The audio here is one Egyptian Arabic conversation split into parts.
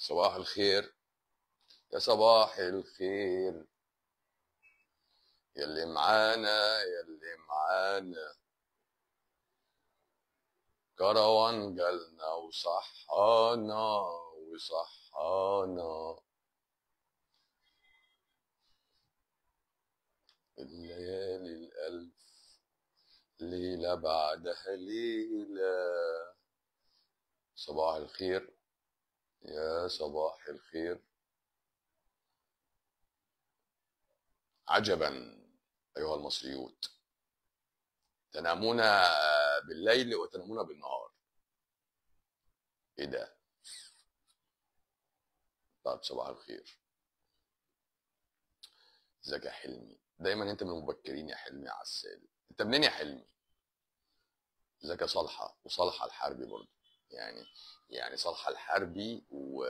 صباح الخير يا صباح الخير يلي معانا يلي معانا كروان جالنا وصحانا وصحانا الليالي الألف ليلة بعدها ليلة صباح الخير يا صباح الخير عجبا أيها المصريون تنامون بالليل وتنامون بالنهار ايه ده طب صباح الخير ازيك يا حلمي دايما انت من المبكرين يا حلمي يا عسال انت منين يا حلمي ازيك يا صالحه وصالحه الحربي برضه يعني يعني صالحه الحربي و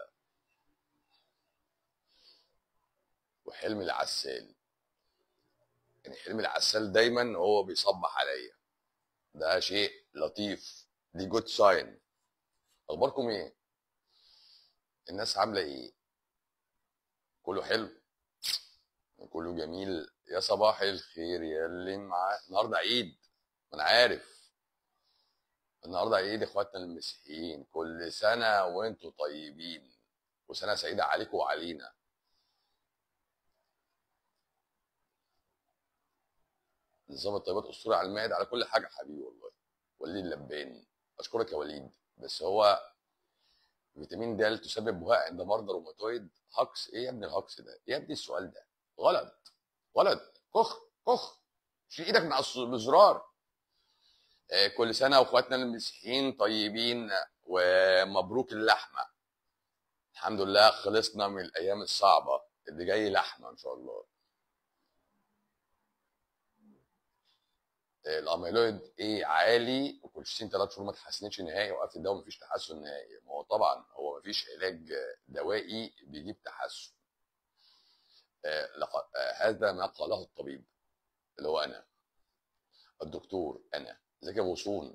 وحلمي العسال يعني حلمي العسال دايما هو بيصبح عليا ده شيء لطيف دي جود ساين اخباركم ايه الناس عامله ايه كله حلو كله جميل يا صباح الخير يا اللي معاه النهارده عيد ما انا عارف النهارده عيد اخواتنا المسيحيين كل سنه وانتم طيبين وسنه سعيده عليكم وعلينا نظام الطيبات اسطوري على المائد على كل حاجه حبيبي والله وليد اللباني اشكرك يا وليد بس هو فيتامين د تسبب بهاء عند مرضى روماتويد هكس ايه يا ابني الهكس ده ايه يا ابني السؤال ده غلط غلط كخ كخ شيل ايدك من على الزرار آه، كل سنه واخواتنا المسيحيين طيبين ومبروك اللحمه الحمد لله خلصنا من الايام الصعبه اللي جاي لحمه ان شاء الله آه، الاميلويد ايه عالي وكولشيستين ثلاث شهور ما تحسنتش نهائي وقفت الدواء مفيش تحسن نهائي ما هو طبعا هو مفيش علاج دوائي بيجيب تحسن آه، لق- آه، هذا ما قاله الطبيب اللي هو انا الدكتور انا زكي غصون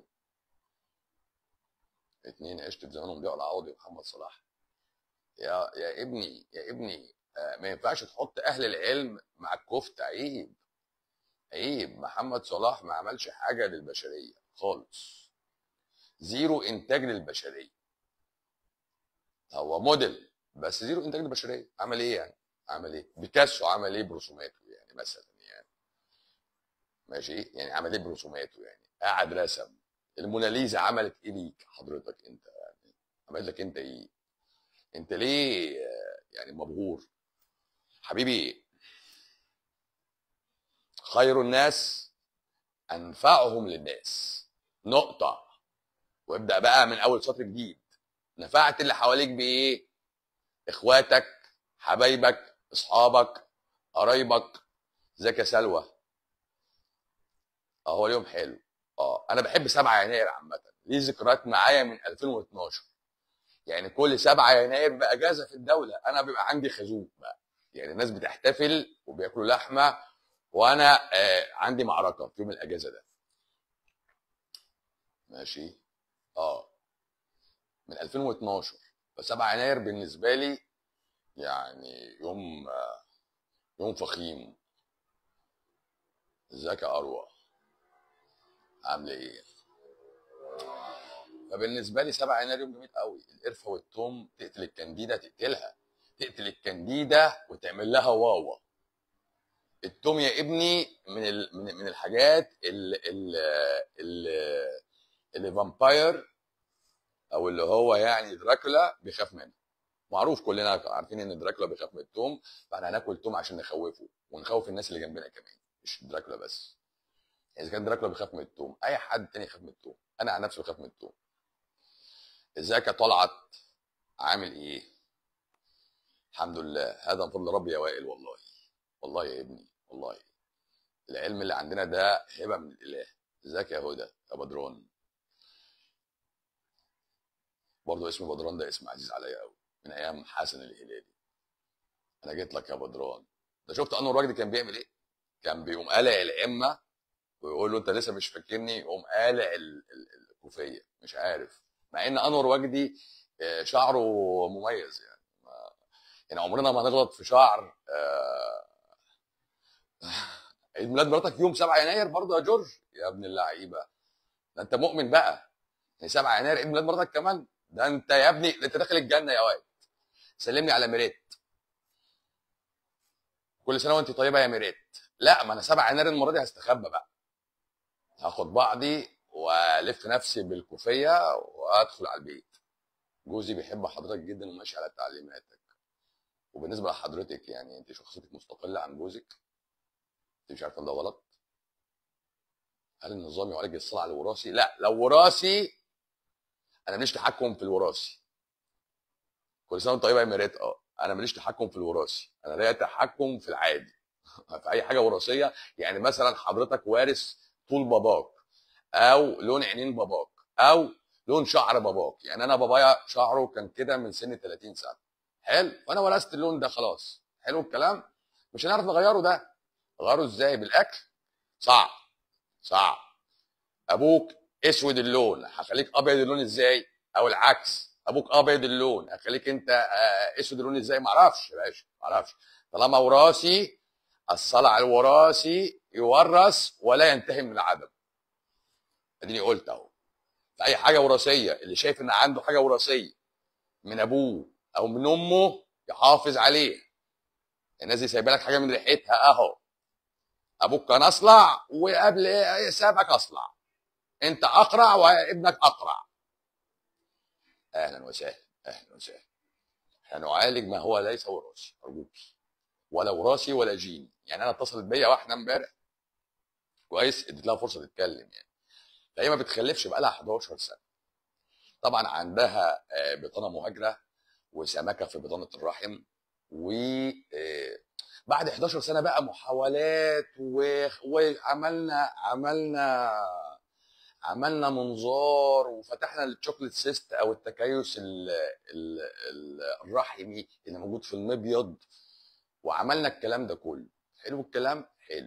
اتنين عشت في زمانهم ضياء العوضي ومحمد صلاح يا يا ابني يا ابني آه، ما ينفعش تحط اهل العلم مع الكفته عيب عيب محمد صلاح ما عملش حاجه للبشريه خالص زيرو انتاج للبشريه هو موديل بس زيرو انتاج للبشريه عمل ايه يعني عمل ايه بيكاسو عمل ايه برسوماته يعني مثلا يعني ماشي يعني عمل ايه برسوماته يعني قعد رسم الموناليزا عملت ايه ليك حضرتك انت يعني عملت لك انت ايه انت ليه آه، يعني مبهور حبيبي خير الناس انفعهم للناس نقطه وابدا بقى من اول سطر جديد نفعت اللي حواليك بايه اخواتك حبايبك اصحابك قرايبك ازيك يا سلوى اه هو اليوم حلو اه انا بحب 7 يناير عامه ليه ذكريات معايا من 2012 يعني كل 7 يناير بقى اجازه في الدوله انا بيبقى عندي خازوق بقى يعني الناس بتحتفل وبياكلوا لحمه وانا آه عندي معركه في يوم الاجازه ده ماشي اه من 2012 ف 7 يناير بالنسبه لي يعني يوم آه يوم فخيم ازيك يا اروى عامله ايه فبالنسبه لي 7 يناير يوم جميل قوي القرفه والثوم تقتل الكنديده تقتلها تقتل الكنديده وتعمل لها واوا التوم يا ابني من ال... من من الحاجات اللي اللي اللي فامباير او اللي هو يعني دراكولا بيخاف منه معروف كلنا عارفين ان دراكولا بيخاف من التوم فاحنا هناكل توم عشان نخوفه ونخوف الناس اللي جنبنا كمان مش دراكولا بس اذا كان دراكولا بيخاف من التوم اي حد تاني يخاف من التوم انا عن نفسي بخاف من التوم ازيك يا طلعت عامل ايه الحمد لله هذا من فضل ربي يا وائل والله والله يا ابني والله العلم اللي عندنا ده هبه من الاله ازيك يا هدى يا بدران برضه اسم بدران ده اسم عزيز عليا قوي من ايام حسن الهلالي انا جيت لك يا بدران ده شفت انور وجدي كان بيعمل ايه كان بيقوم قالع العمه ويقول له انت لسه مش فاكرني يقوم قالع ال- ال- الكوفيه مش عارف مع ان انور وجدي آه، شعره مميز يعني ما- يعني عمرنا ما هنغلط في شعر آه، عيد ميلاد مراتك يوم 7 يناير برضه يا جورج يا ابن اللعيبه ده انت مؤمن بقى يعني 7 يناير عيد ميلاد مراتك كمان ده انت يا ابني ده انت داخل الجنه يا واد سلمني على ميريت كل سنه وانت طيبه يا ميريت لا ما انا 7 يناير المره دي هستخبى بقى هاخد بعضي والف نفسي بالكوفيه وادخل على البيت جوزي بيحب حضرتك جدا وماشي على تعليماتك وبالنسبه لحضرتك يعني انت شخصيتك مستقله عن جوزك انت مش عارفه ان ده غلط هل النظام يعالج الصلع الوراثي لا لو وراثي انا ماليش تحكم في الوراثي كل سنه وانت طيبه يا ميريت اه انا ماليش تحكم في الوراثي انا ليا تحكم في العادي في اي حاجه وراثيه يعني مثلا حضرتك وارث طول باباك او لون عينين باباك او لون شعر باباك يعني انا بابايا شعره كان كده من سن 30 سنه حلو فانا ورثت اللون ده خلاص حلو الكلام مش هنعرف نغيره ده غيره ازاي بالاكل صعب صعب ابوك اسود اللون هخليك ابيض اللون ازاي او العكس ابوك ابيض اللون هخليك انت آه، اسود اللون ازاي معرفش يا باشا معرفش طالما وراثي الصلع الوراثي يورث ولا ينتهي من العدم اديني قلت اهو في اي حاجه وراثيه اللي شايف ان عنده حاجه وراثيه من ابوه او من امه يحافظ عليها الناس دي سايبه لك حاجه من ريحتها اهو ابوك كان اصلع وقبل إيه سابك اصلع انت اقرع وابنك اقرع اهلا وسهلا اهلا وسهلا هنعالج ما هو ليس وراثي ارجوكي ولا وراثي ولا جيني يعني انا اتصلت بيا واحده امبارح كويس اديت لها فرصه تتكلم يعني فهي ما بتخلفش بقى لها 11 سنه طبعا عندها آه، بطانه مهاجره وسمكه في بطانه الرحم و آه، بعد 11 سنه بقى محاولات و... وعملنا عملنا عملنا منظار وفتحنا الشوكليت سيست او التكيس ال... ال... ال... الرحمي اللي موجود في المبيض وعملنا الكلام ده كله حلو الكلام حلو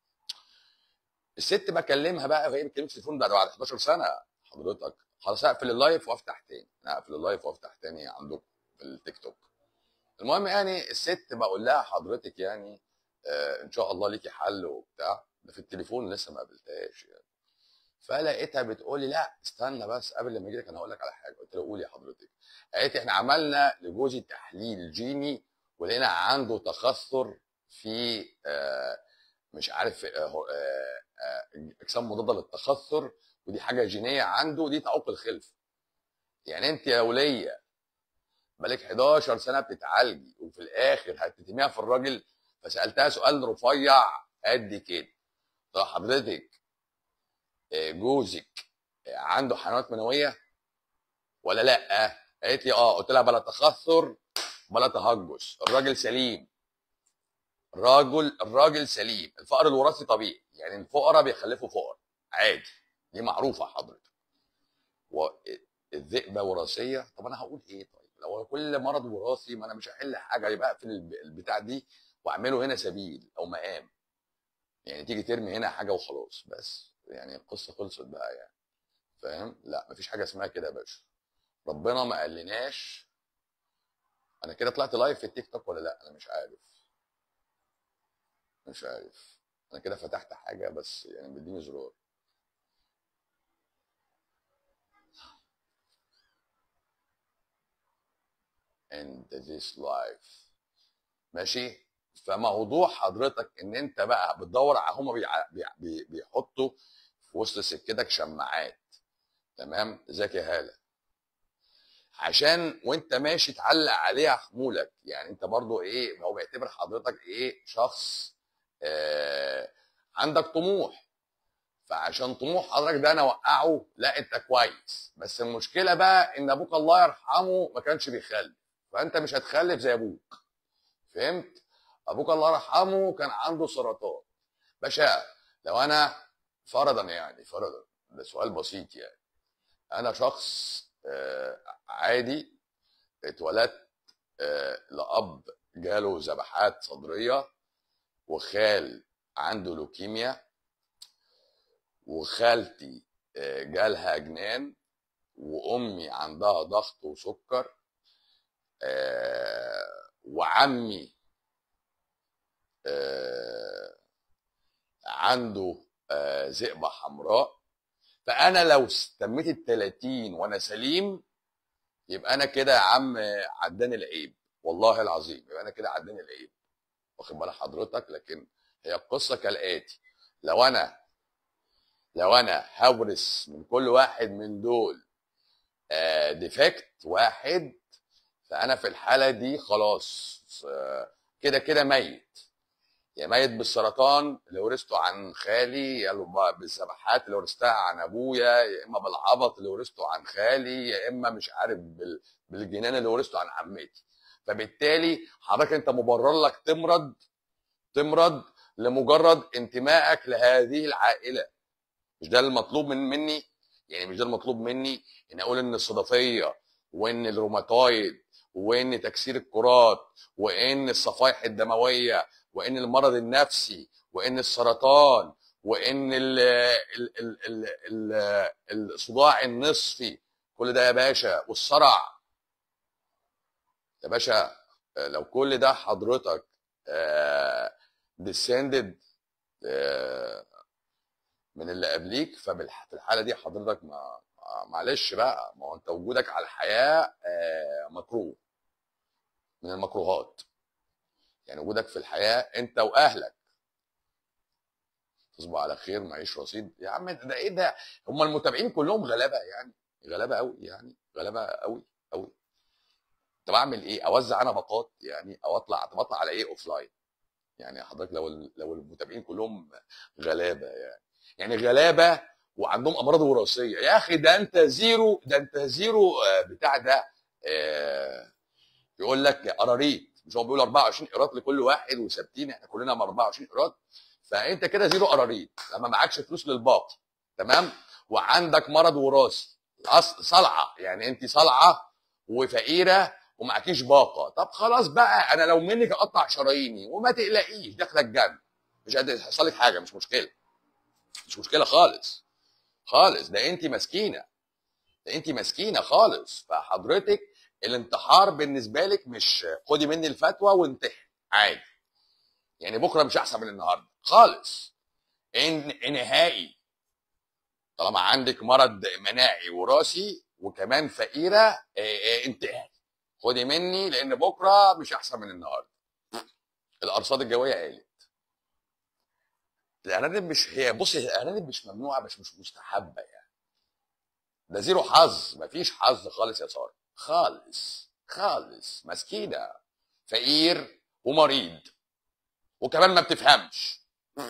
الست بكلمها بقى وهي بتكلم في التليفون بعد بعد 11 سنه حضرتك خلاص اقفل اللايف وافتح تاني انا اقفل اللايف وافتح تاني عندكم في التيك توك المهم يعني الست بقول لها حضرتك يعني آه ان شاء الله ليكي حل وبتاع ده في التليفون لسه ما قابلتهاش يعني فلقيتها بتقول لي لا استنى بس قبل ما اجي لك انا هقول لك على حاجه قلت لها قولي يا حضرتك قالت لي احنا عملنا لجوزي تحليل جيني ولقينا عنده تخثر في آه مش عارف آه هو- آه آه اجسام مضاده للتخثر ودي حاجه جينيه عنده دي تعوق الخلف يعني انت يا وليه بقالك 11 سنه بتتعالجي وفي الاخر هتتميها في الراجل فسالتها سؤال رفيع قد كده طب حضرتك آه، جوزك آه، عنده حيوانات منويه ولا لا قالت لي اه قلت لها بلا تخثر بلا تهجس الراجل سليم الراجل الراجل سليم الفقر الوراثي طبيعي يعني الفقراء بيخلفوا فقر عادي دي معروفه حضرتك والذئبه وراثيه طب انا هقول ايه طيب لو كل مرض وراثي ما انا مش هحل حاجه يبقى اقفل الب- البتاع دي واعمله هنا سبيل او مقام يعني تيجي ترمي هنا حاجه وخلاص بس يعني القصه خلصت بقى يعني فاهم لا مفيش حاجه اسمها كده يا باشا ربنا ما قالناش انا كده طلعت لايف في التيك توك ولا لا انا مش عارف مش عارف انا كده فتحت حاجه بس يعني بيديني زرار and this life ماشي فموضوع حضرتك ان انت بقى بتدور على هم بيع- بيع- بي- بيحطوا في وسط سكتك شماعات تمام ازيك يا هاله عشان وانت ماشي تعلق عليها حمولك يعني انت برضو ايه هو بيعتبر حضرتك ايه شخص آه عندك طموح فعشان طموح حضرتك ده انا اوقعه لا انت كويس بس المشكله بقى ان ابوك الله يرحمه ما كانش بيخلف فانت مش هتخلف زي ابوك فهمت ابوك الله يرحمه كان عنده سرطان باشا لو انا فرضا يعني فرضا ده سؤال بسيط يعني انا شخص آه، عادي اتولدت آه، لاب جاله ذبحات صدريه وخال عنده لوكيميا وخالتي آه، جالها جنان وامي عندها ضغط وسكر آه، وعمي آه، عنده آه، ذئبه حمراء فانا لو تميت ال 30 وانا سليم يبقى انا كده يا عم عداني العيب والله العظيم يبقى انا كده عداني العيب واخد بال حضرتك لكن هي القصه كالاتي لو انا لو انا هورث من كل واحد من دول آه، ديفكت واحد فانا في الحاله دي خلاص آه، كده كده ميت يا ميت بالسرطان اللي ورثته عن خالي يا إما بالذبحات اللي ورثتها عن ابويا يا اما بالعبط اللي ورثته عن خالي يا اما مش عارف بال... بالجنان اللي ورثته عن عمتي فبالتالي حضرتك انت مبرر لك تمرض تمرض لمجرد انتمائك لهذه العائله مش ده المطلوب من مني يعني مش ده المطلوب مني ان اقول ان الصدفيه وان الروماتويد وان تكسير الكرات وان الصفائح الدمويه وان المرض النفسي وان السرطان وان ال ال ال ال ال الصداع النصفي كل ده يا باشا والصرع يا باشا آه، لو كل ده حضرتك ديسندد من اللي قبليك ففي الحاله دي حضرتك ما معلش بقى ما هو انت وجودك على الحياه آه، مكروه من المكروهات يعني وجودك في الحياه انت واهلك تصبح على خير معيش رصيد يا عم ده ايه ده هم المتابعين كلهم غلابه يعني غلابه قوي يعني غلابه قوي قوي طب اعمل ايه اوزع انا باقات يعني او اطلع طب اطلع على ايه اوف لاين يعني حضرتك لو لو المتابعين كلهم غلابه يعني يعني غلابه وعندهم امراض وراثيه يا اخي ده انت زيرو ده انت زيرو آه، بتاع ده آه، يقول لك قراريط مش هو بيقول 24 قيراط لكل واحد وثابتين احنا كلنا 24 قيراط فانت كده زيرو قراريط لما معكش فلوس للباقي تمام وعندك مرض وراثي أص- صلعه يعني انت صلعه وفقيره ومعكيش باقه طب خلاص بقى انا لو منك اقطع شراييني وما تقلقيش داخله الجنه مش قادر يحصل لك حاجه مش مشكله مش مشكله خالص خالص ده انت مسكينه ده انت مسكينه خالص فحضرتك الانتحار بالنسبه لك مش خدي مني الفتوى وانتحر عادي يعني بكره مش احسن من النهارده خالص ان نهائي طالما عندك مرض مناعي وراثي وكمان فقيره اه، اه، انتحري خدي مني لان بكره مش احسن من النهارده الارصاد الجويه قالت الارانب مش هي بص هي الارانب مش ممنوعه بس مش مستحبه يعني ده زيرو حظ مفيش حظ خالص يا ساره خالص خالص مسكينه فقير ومريض وكمان ما بتفهمش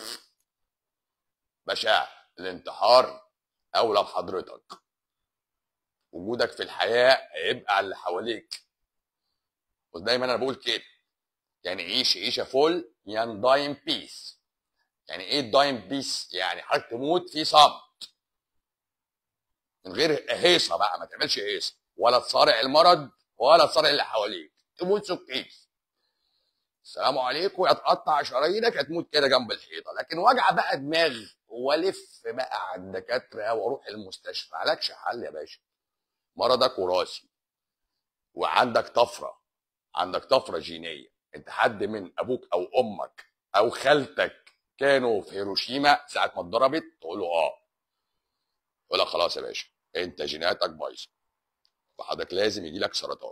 باشا الانتحار اولى بحضرتك وجودك في الحياه هيبقى على اللي حواليك ودايما انا بقول كده يعني عيش عيشه فل يعني دايم بيس يعني ايه دايم بيس يعني حضرتك تموت في صمت من غير هيصه بقى ما تعملش هيصه ولا تصارع المرض ولا تصارع اللي حواليك تموت سكيس السلام عليكم يا تقطع شرايينك يا تموت كده جنب الحيطه لكن وجع بقى دماغ والف بقى على الدكاتره واروح المستشفى مالكش حل يا باشا مرضك وراثي وعندك طفره عندك طفره جينيه انت حد من ابوك او امك او خالتك كانوا في هيروشيما ساعه ما اتضربت تقول له اه يقول لك خلاص يا باشا انت جيناتك بايظه وحضرتك لازم يجي لك سرطان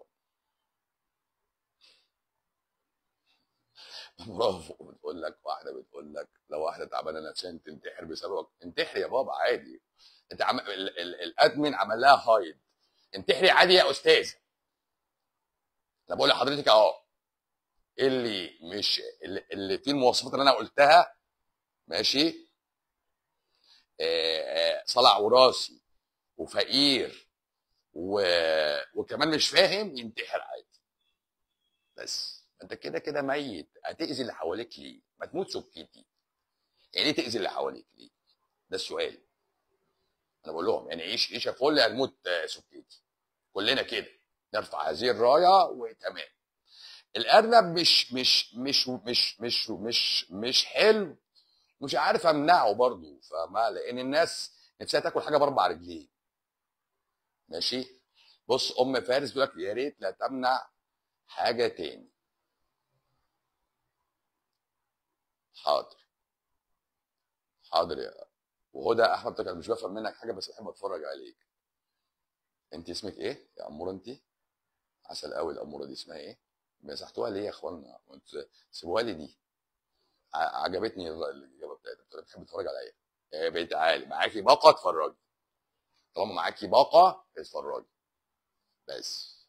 برافو بتقول لك واحده بتقول لك لو واحده تعبانه نفسيا تنتحر بسببك انتحري يا بابا عادي انت عم... ال... ال... الادمن عمل لها هايد انتحري عادي يا استاذه انا بقول لحضرتك اهو اللي مش اللي, اللي فيه المواصفات اللي انا قلتها ماشي آه، آه، صلع وراثي وفقير و... وكمان مش فاهم ينتحر عادي بس انت كده كده ميت هتاذي اللي حواليك ليه؟ ما تموت سكتي يعني ليه تاذي اللي حواليك ليه؟ ده السؤال انا بقول لهم يعني عيش عيشه فل هنموت آه، سكتي كلنا كده نرفع هذه الرايه وتمام الارنب مش مش مش مش مش مش مش حلو مش عارف امنعه برضه فما لان الناس نفسها تاكل حاجه باربع رجلين ماشي بص ام فارس بيقول لك يا ريت لا تمنع حاجه تاني حاضر حاضر يا وهدى احمد بتقول أنا مش بفهم منك حاجه بس بحب اتفرج عليك انت اسمك ايه يا اموره انت عسل قوي الاموره دي اسمها ايه مسحتوها ليه يا اخوانا وانتوا سيبوها لي دي ع- عجبتني الر- الاجابه بتاعتك بتقول بتحب تتفرج عليا يا بنت تعالي معاكي باقه اتفرجي طالما معاكي باقه اتفرجي بس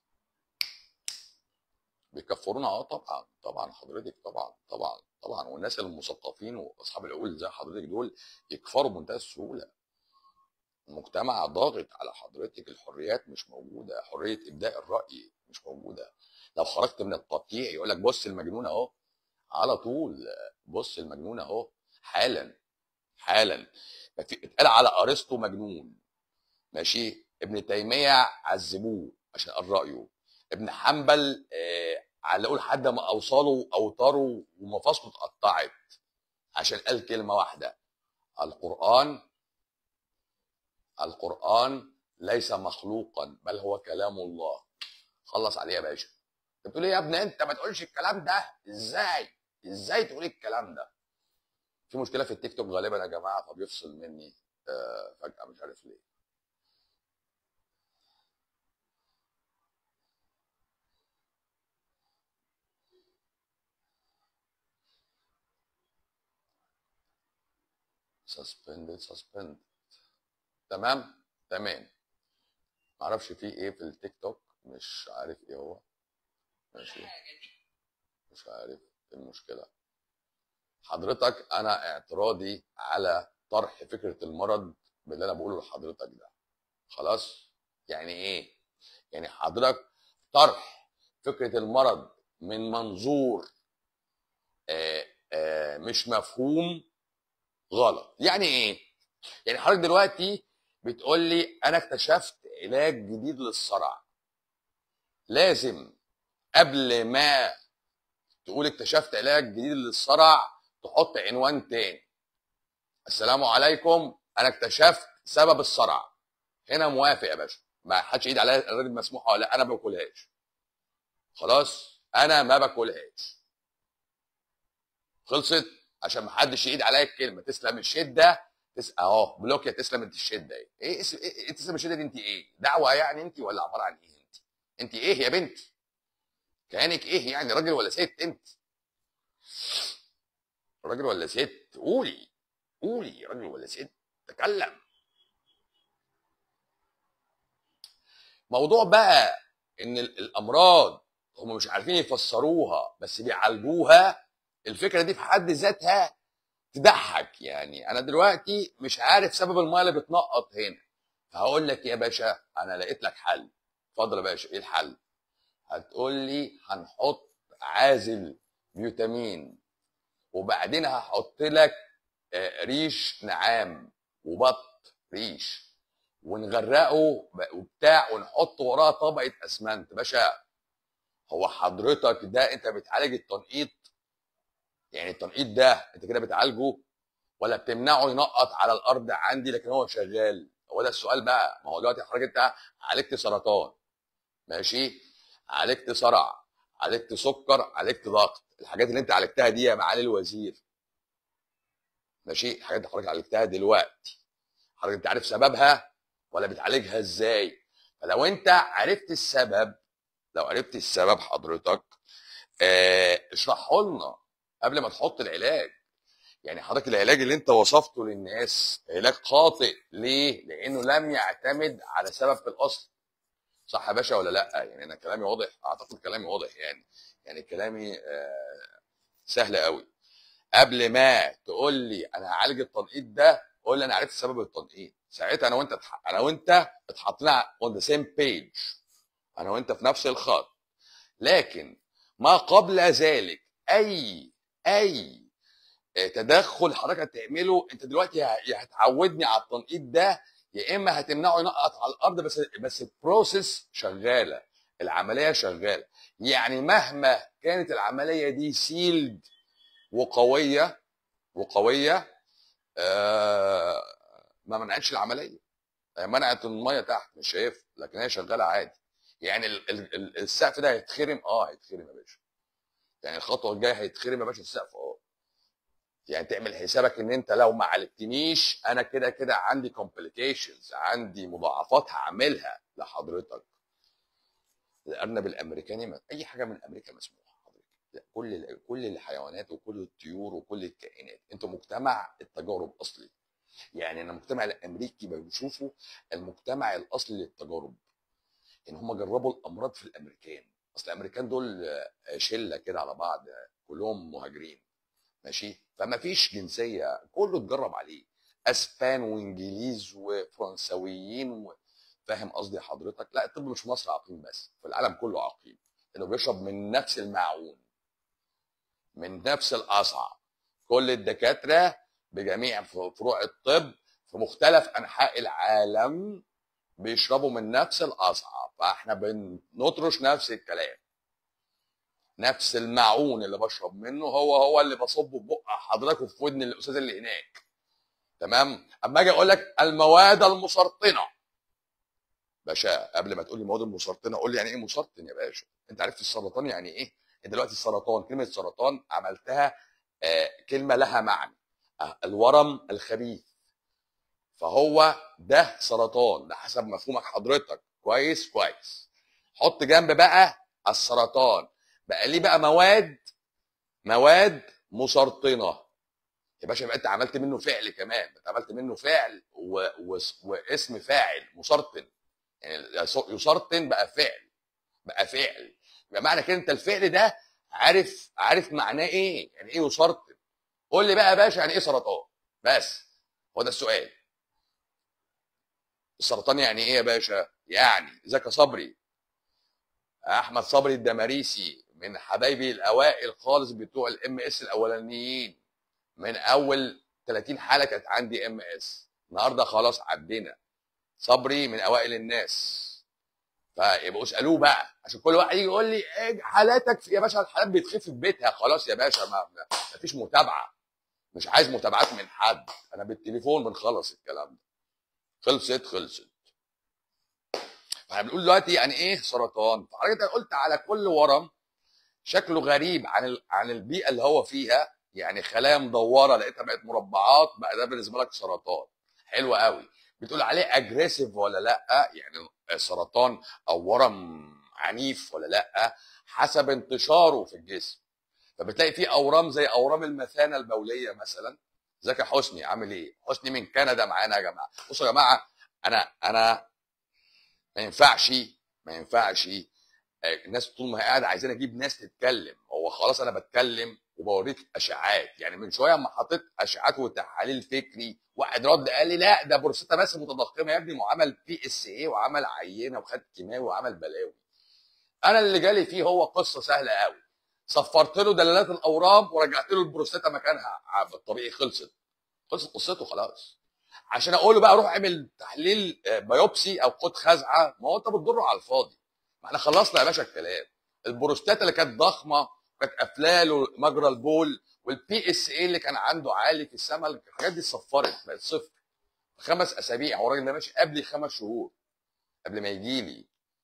بيكفرونا اه طبعا طبعا حضرتك طبعا طبعا طبعا والناس المثقفين واصحاب العقول زي حضرتك دول يكفروا بمنتهى السهوله المجتمع ضاغط على حضرتك الحريات مش موجوده حريه ابداء الراي مش موجوده لو خرجت من القطيع يقول لك بص المجنون اهو على طول بص المجنون اهو حالا حالا ففي- اتقال على ارسطو مجنون ماشي ابن تيميه عذبوه عشان قال رايه ابن حنبل آه، علقوه لحد ما اوصاله اوتاره ومفاصله اتقطعت عشان قال كلمه واحده القران القران ليس مخلوقا بل هو كلام الله خلص عليه يا باشا انت بتقول ايه يا ابني انت ما تقولش الكلام ده ازاي ازاي تقول الكلام ده في مشكله في التيك توك غالبا يا جماعه فبيفصل مني آه، فجاه مش عارف ليه suspended suspend تمام تمام معرفش في ايه في التيك توك مش عارف ايه هو ماشي مش عارف ايه المشكله حضرتك انا اعتراضي على طرح فكره المرض باللي انا بقوله لحضرتك ده خلاص يعني ايه يعني حضرتك طرح فكره المرض من منظور آه آه مش مفهوم غلط يعني ايه يعني حضرتك دلوقتي بتقول لي انا اكتشفت علاج جديد للصرع لازم قبل ما تقول اكتشفت علاج جديد للصرع تحط عنوان تاني السلام عليكم انا اكتشفت سبب الصرع هنا موافق يا باشا ما حدش ايد عليا الراجل مسموحه ولا لأ، انا ما باكلهاش خلاص انا ما باكلهاش خلصت عشان ما حدش يعيد عليا الكلمه تسلم الشده تس... اهو بلوك يا تسلم انت الشده ايه ايه, اس... إيه... إيه تسلم الشده دي انت ايه دعوه يعني انت ولا عباره عن ايه انت انت ايه يا بنت كانك ايه يعني راجل ولا ست انت راجل ولا ست قولي قولي راجل ولا ست تكلم موضوع بقى ان ال- الامراض هم مش عارفين يفسروها بس بيعالجوها الفكره دي في حد ذاتها تضحك يعني انا دلوقتي مش عارف سبب الميه اللي بتنقط هنا فهقول لك يا باشا انا لقيت لك حل اتفضل يا باشا ايه الحل هتقول لي هنحط عازل فيتامين وبعدين هحط لك آه، ريش نعام وبط ريش ونغرقه ب- وبتاع ونحط وراه طبقه اسمنت باشا هو حضرتك ده انت بتعالج التنقيط يعني التنقيط ده انت كده بتعالجه ولا بتمنعه ينقط على الارض عندي لكن هو شغال هو ده السؤال بقى ما هو دلوقتي حضرتك انت عالجت سرطان ماشي عالجت صرع عالجت سكر عالجت ضغط الحاجات اللي انت عالجتها دي يا معالي الوزير ماشي الحاجات اللي حضرتك عالجتها دلوقتي حضرتك انت عارف سببها ولا بتعالجها ازاي فلو انت عرفت السبب لو عرفت السبب حضرتك اه اشرحه لنا قبل ما تحط العلاج يعني حضرتك العلاج اللي انت وصفته للناس علاج خاطئ ليه لانه لم يعتمد على سبب في الاصل صح يا باشا ولا لا يعني انا كلامي واضح اعتقد كلامي واضح يعني يعني كلامي آه سهل قوي قبل ما تقول لي انا هعالج التنقيط ده قول لي انا عرفت سبب التنقيط ساعتها انا وانت اتح- انا وانت اتحطينا اون ذا سيم بيج انا وانت في نفس الخط لكن ما قبل ذلك اي اي تدخل حضرتك هتعمله انت دلوقتي ه- يا هتعودني على التنقيط ده يا اما هتمنعه ينقط على الارض بس بس البروسيس شغاله العمليه شغاله يعني مهما كانت العمليه دي سيلد وقويه وقويه آه ما منعتش العمليه هي منعت الميه تحت مش شايف لكن هي شغاله عادي يعني ال ال ال السقف ده هيتخرم اه هيتخرم يا باشا يعني الخطوه الجايه هيتخرم يا باشا السقف اه يعني تعمل حسابك ان انت لو ما عالجتنيش انا كده كده عندي كومبليكيشنز عندي مضاعفات هعملها لحضرتك الارنب الامريكاني ما- اي حاجه من امريكا مسموحه حضرتك لا، كل ال- كل الحيوانات وكل الطيور وكل الكائنات انتوا مجتمع التجارب اصلي يعني انا المجتمع الامريكي بنشوفه المجتمع الاصلي للتجارب ان هم جربوا الامراض في الامريكان اصل الامريكان دول آه، شله كده على بعض آه، كلهم مهاجرين ماشي فما فيش جنسيه كله اتجرب عليه اسبان وانجليز وفرنسويين و... فاهم قصدي حضرتك لا الطب مش في مصر عقيم بس في العالم كله عقيم انه بيشرب من نفس المعون من نفس القصعه كل الدكاتره بجميع فروع الطب في مختلف انحاء العالم بيشربوا من نفس القصعه فاحنا بنطرش نفس الكلام نفس المعون اللي بشرب منه هو هو اللي بصبه في بق حضرتك وفي ودن الاستاذ اللي هناك تمام اما اجي اقول لك المواد المسرطنه باشا قبل ما تقول لي المواد المسرطنه قول لي يعني ايه مسرطن يا باشا انت عرفت السرطان يعني ايه انت دلوقتي السرطان كلمه سرطان عملتها آه كلمه لها معنى آه الورم الخبيث فهو ده سرطان ده حسب مفهومك حضرتك كويس كويس حط جنب بقى السرطان بقى ليه بقى مواد مواد مسرطنه يا باشا يبقى انت عملت منه فعل كمان انت عملت منه فعل و... و... واسم فاعل مسرطن يعني يسرطن بقى فعل بقى فعل يبقى معنى كده انت الفعل ده عارف عارف معناه ايه يعني ايه يسرطن قول لي بقى يا باشا يعني ايه سرطان بس هو ده السؤال السرطان يعني ايه يا باشا يعني ازيك يا صبري احمد صبري الدماريسي من حبايبي الاوائل خالص بتوع الام اس الاولانيين من اول 30 حلقه كانت عندي ام اس النهارده خلاص عدينا صبري من اوائل الناس فيبقوا اسالوه بقى عشان كل واحد يجي يقول لي ايه حالاتك في يا باشا الحالات بتخف في بيتها خلاص يا باشا ما, ما فيش متابعه مش عايز متابعات من حد انا بالتليفون بنخلص الكلام ده خلصت خلصت فاحنا بنقول دلوقتي يعني ايه سرطان فحضرتك قلت على كل ورم شكله غريب عن ال... عن البيئه اللي هو فيها يعني خلايا مدوره لقيتها بقت مربعات بقى ده بالنسبه لك سرطان حلو قوي بتقول عليه اجريسيف ولا لا يعني سرطان او ورم عنيف ولا لا حسب انتشاره في الجسم فبتلاقي في اورام زي اورام المثانه البوليه مثلا ازيك يا حسني عامل ايه حسني من كندا معانا يا جماعه بصوا يا جماعه انا انا ما ينفعش ما ينفعش الناس طول ما هي قاعده عايزين اجيب ناس تتكلم هو خلاص انا بتكلم وبوريك اشعاعات يعني من شويه اما حطيت اشعاعات وتحاليل فكري واحد رد قال لي لا ده بروستاتا بس متضخمه يا ابني وعمل بي اس اي وعمل عينه وخد كيماوي وعمل بلاوي انا اللي جالي فيه هو قصه سهله قوي صفرت له دلالات الاورام ورجعت له البروستاتا مكانها الطبيعي خلصت خلصت قصته خلاص عشان اقول له بقى روح اعمل تحليل بايوبسي او خد خزعه ما هو انت بتضره على الفاضي ما احنا خلصنا يا باشا الكلام البروستاتا اللي كانت ضخمه كانت قافله له مجرى البول والبي اس اي اللي كان عنده عالي في السماء الحاجات دي اتصفرت بقت صفر خمس اسابيع هو الراجل ده ماشي قبلي خمس شهور قبل ما يجي لي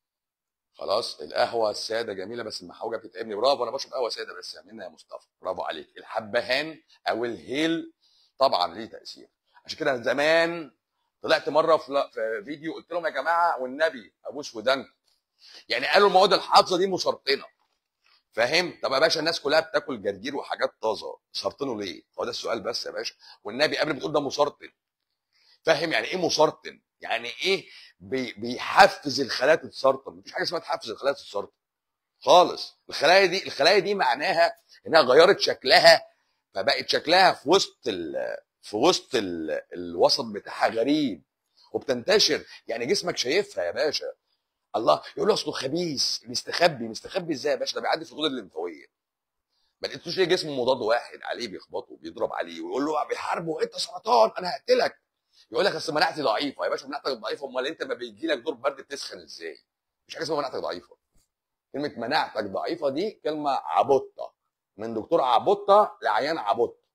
خلاص القهوه الساده جميله بس المحوجه بتتعبني برافو انا بشرب قهوه ساده بس منها يا مصطفى برافو عليك الحبهان او الهيل طبعا ليه تاثير عشان كده زمان طلعت مره في فيديو قلت لهم يا جماعه والنبي ابوس ودانكم يعني قالوا المواد الحافظه دي مسرطنه فاهم طب يا باشا الناس كلها بتاكل جرجير وحاجات طازه سرطنه ليه هو ده السؤال بس يا باشا والنبي قبل ما تقول ده مسرطن فاهم يعني ايه مسرطن يعني ايه بي بيحفز الخلايا تتسرطن مفيش حاجه اسمها تحفز الخلايا تتسرطن خالص الخلايا دي الخلايا دي معناها انها غيرت شكلها فبقت شكلها في وسط ال في وسط ال الوسط بتاعها غريب وبتنتشر يعني جسمك شايفها يا باشا الله يقول له اصله خبيث مستخبي مستخبي ازاي يا باشا ده بيعدي في الغدد الليمفاويه ما لقيتوش ليه جسمه مضاد واحد عليه بيخبطه بيضرب عليه ويقول له بيحاربه انت سرطان انا هقتلك يقول لك اصل مناعتي ضعيفه يا باشا مناعتك ضعيفه امال انت ما بيجي لك دور برد بتسخن ازاي مش حاجه اسمها مناعتك ضعيفه كلمه مناعتك ضعيفه دي كلمه عبطه من دكتور عبطه لعيان عبطه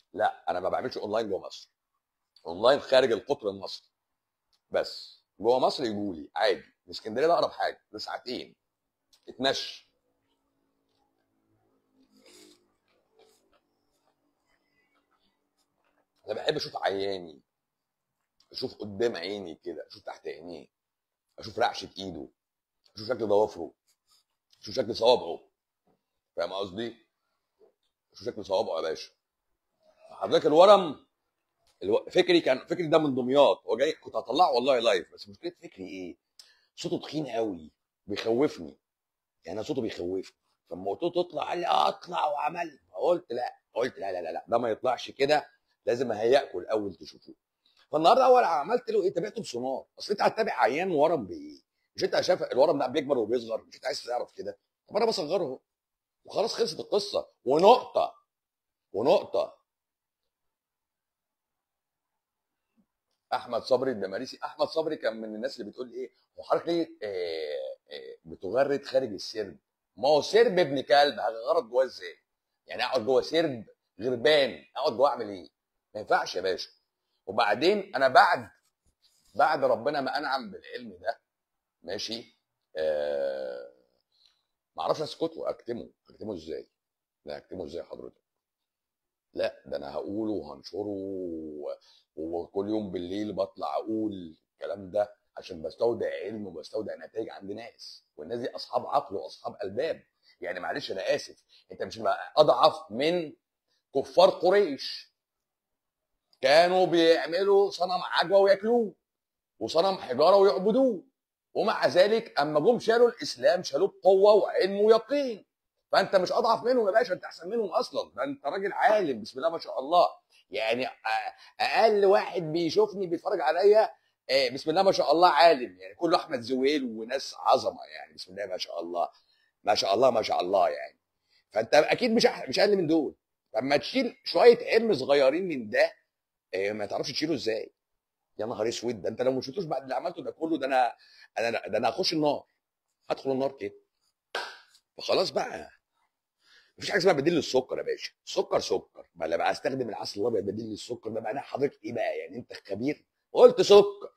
لا انا ما بعملش اونلاين جوه مصر اونلاين خارج القطر المصري بس جوه مصر يجوا لي عادي من اسكندريه ده اقرب حاجه ده ساعتين اتمشى انا بحب اشوف عياني اشوف قدام عيني كده اشوف تحت عينيه اشوف رعشه ايده اشوف شكل ضوافره اشوف شكل صوابعه فاهم قصدي؟ اشوف شكل صوابعه يا باشا حضرتك الورم الو... فكري كان فكري ده من دمياط هو جاي كنت هطلعه والله لايف بس مشكله فكري ايه؟ صوته تخين قوي بيخوفني يعني أنا صوته بيخوفني فلما قلت له تطلع قال لي اه اطلع وعمل قلت لا قلت لا لا لا لا ده ما يطلعش كده لازم اهيئكم الاول تشوفوه فالنهارده اول عملت له ايه تابعته بسونار اصل انت هتتابع عيان ورم بايه؟ مش انت شايف الورم ده بيكبر وبيصغر مش انت عايز تعرف كده طب انا بصغره وخلاص خلصت القصه ونقطه ونقطه احمد صبري الدماريسي احمد صبري كان من الناس اللي بتقول ايه هو حضرتك ليه آه، آه، بتغرد خارج السرب ما هو سرب ابن كلب هغرد جواه ازاي يعني اقعد جوه سرب غربان اقعد جوه اعمل ايه ما ينفعش يا باشا وبعدين انا بعد بعد ربنا ما انعم بالعلم ده ماشي آه ما اعرفش اسكته واكتمه اكتمه ازاي لا اكتمه ازاي حضرتك لا ده انا هقوله وهنشره و- وكل يوم بالليل بطلع اقول الكلام ده عشان بستودع علم وبستودع نتائج عند ناس والناس دي اصحاب عقل واصحاب الباب يعني معلش انا اسف انت مش هتبقى اضعف من كفار قريش كانوا بيعملوا صنم عجوه وياكلوه وصنم حجاره ويعبدوه ومع ذلك اما جم شالوا الاسلام شالوه بقوه وعلم ويقين فانت مش اضعف منهم يا باشا انت احسن منهم اصلا ده انت راجل عالم بسم الله ما شاء الله يعني أ- اقل واحد بيشوفني بيتفرج عليا آه، بسم الله ما شاء الله عالم يعني كله احمد زويل وناس عظمه يعني بسم الله ما شاء الله ما شاء الله ما شاء الله يعني فانت اكيد مش أح- مش اقل من دول لما تشيل شويه علم صغيرين من ده آه، ما تعرفش تشيله ازاي يا نهار اسود ده انت لو ما شفتوش بعد اللي عملته ده كله ده انا انا ده انا هخش النار هدخل النار كده فخلاص بقى مفيش حاجه اسمها بديل للسكر يا باشا السكر سكر بقى لما استخدم العسل الابيض بديل للسكر ده معناه حضرتك ايه بقى يعني انت خبير قلت سكر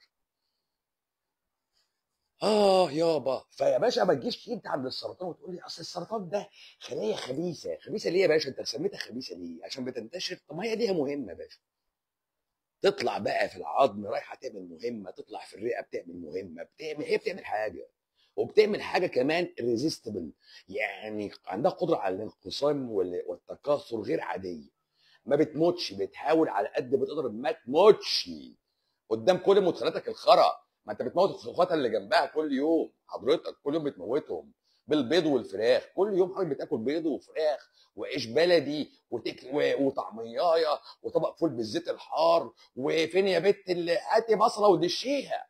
اه يابا فيا باشا ما تجيش انت عند السرطان وتقول لي اصل السرطان ده خلايا خبيثه خبيثه ليه يا باشا انت سميتها خبيثه ليه عشان بتنتشر طب ما هي ليها مهمه يا باشا تطلع بقى في العظم رايحه تعمل مهمه تطلع في الرئه بتعمل مهمه بتعمل هي بتعمل حاجه وبتعمل حاجه كمان ريزيستبل يعني عندها قدره على الانقسام وال- والتكاثر غير عاديه ما بتموتش بتحاول على قد ما تقدر ما تموتش قدام كل مدخلاتك الخرا ما انت بتموت اخواتها اللي جنبها كل يوم حضرتك كل يوم بتموتهم بالبيض والفراخ كل يوم حضرتك بتاكل بيض وفراخ وعيش بلدي وتك... و- وطعميايه وطبق فول بالزيت الحار وفين يا بت اللي هاتي بصله ودشيها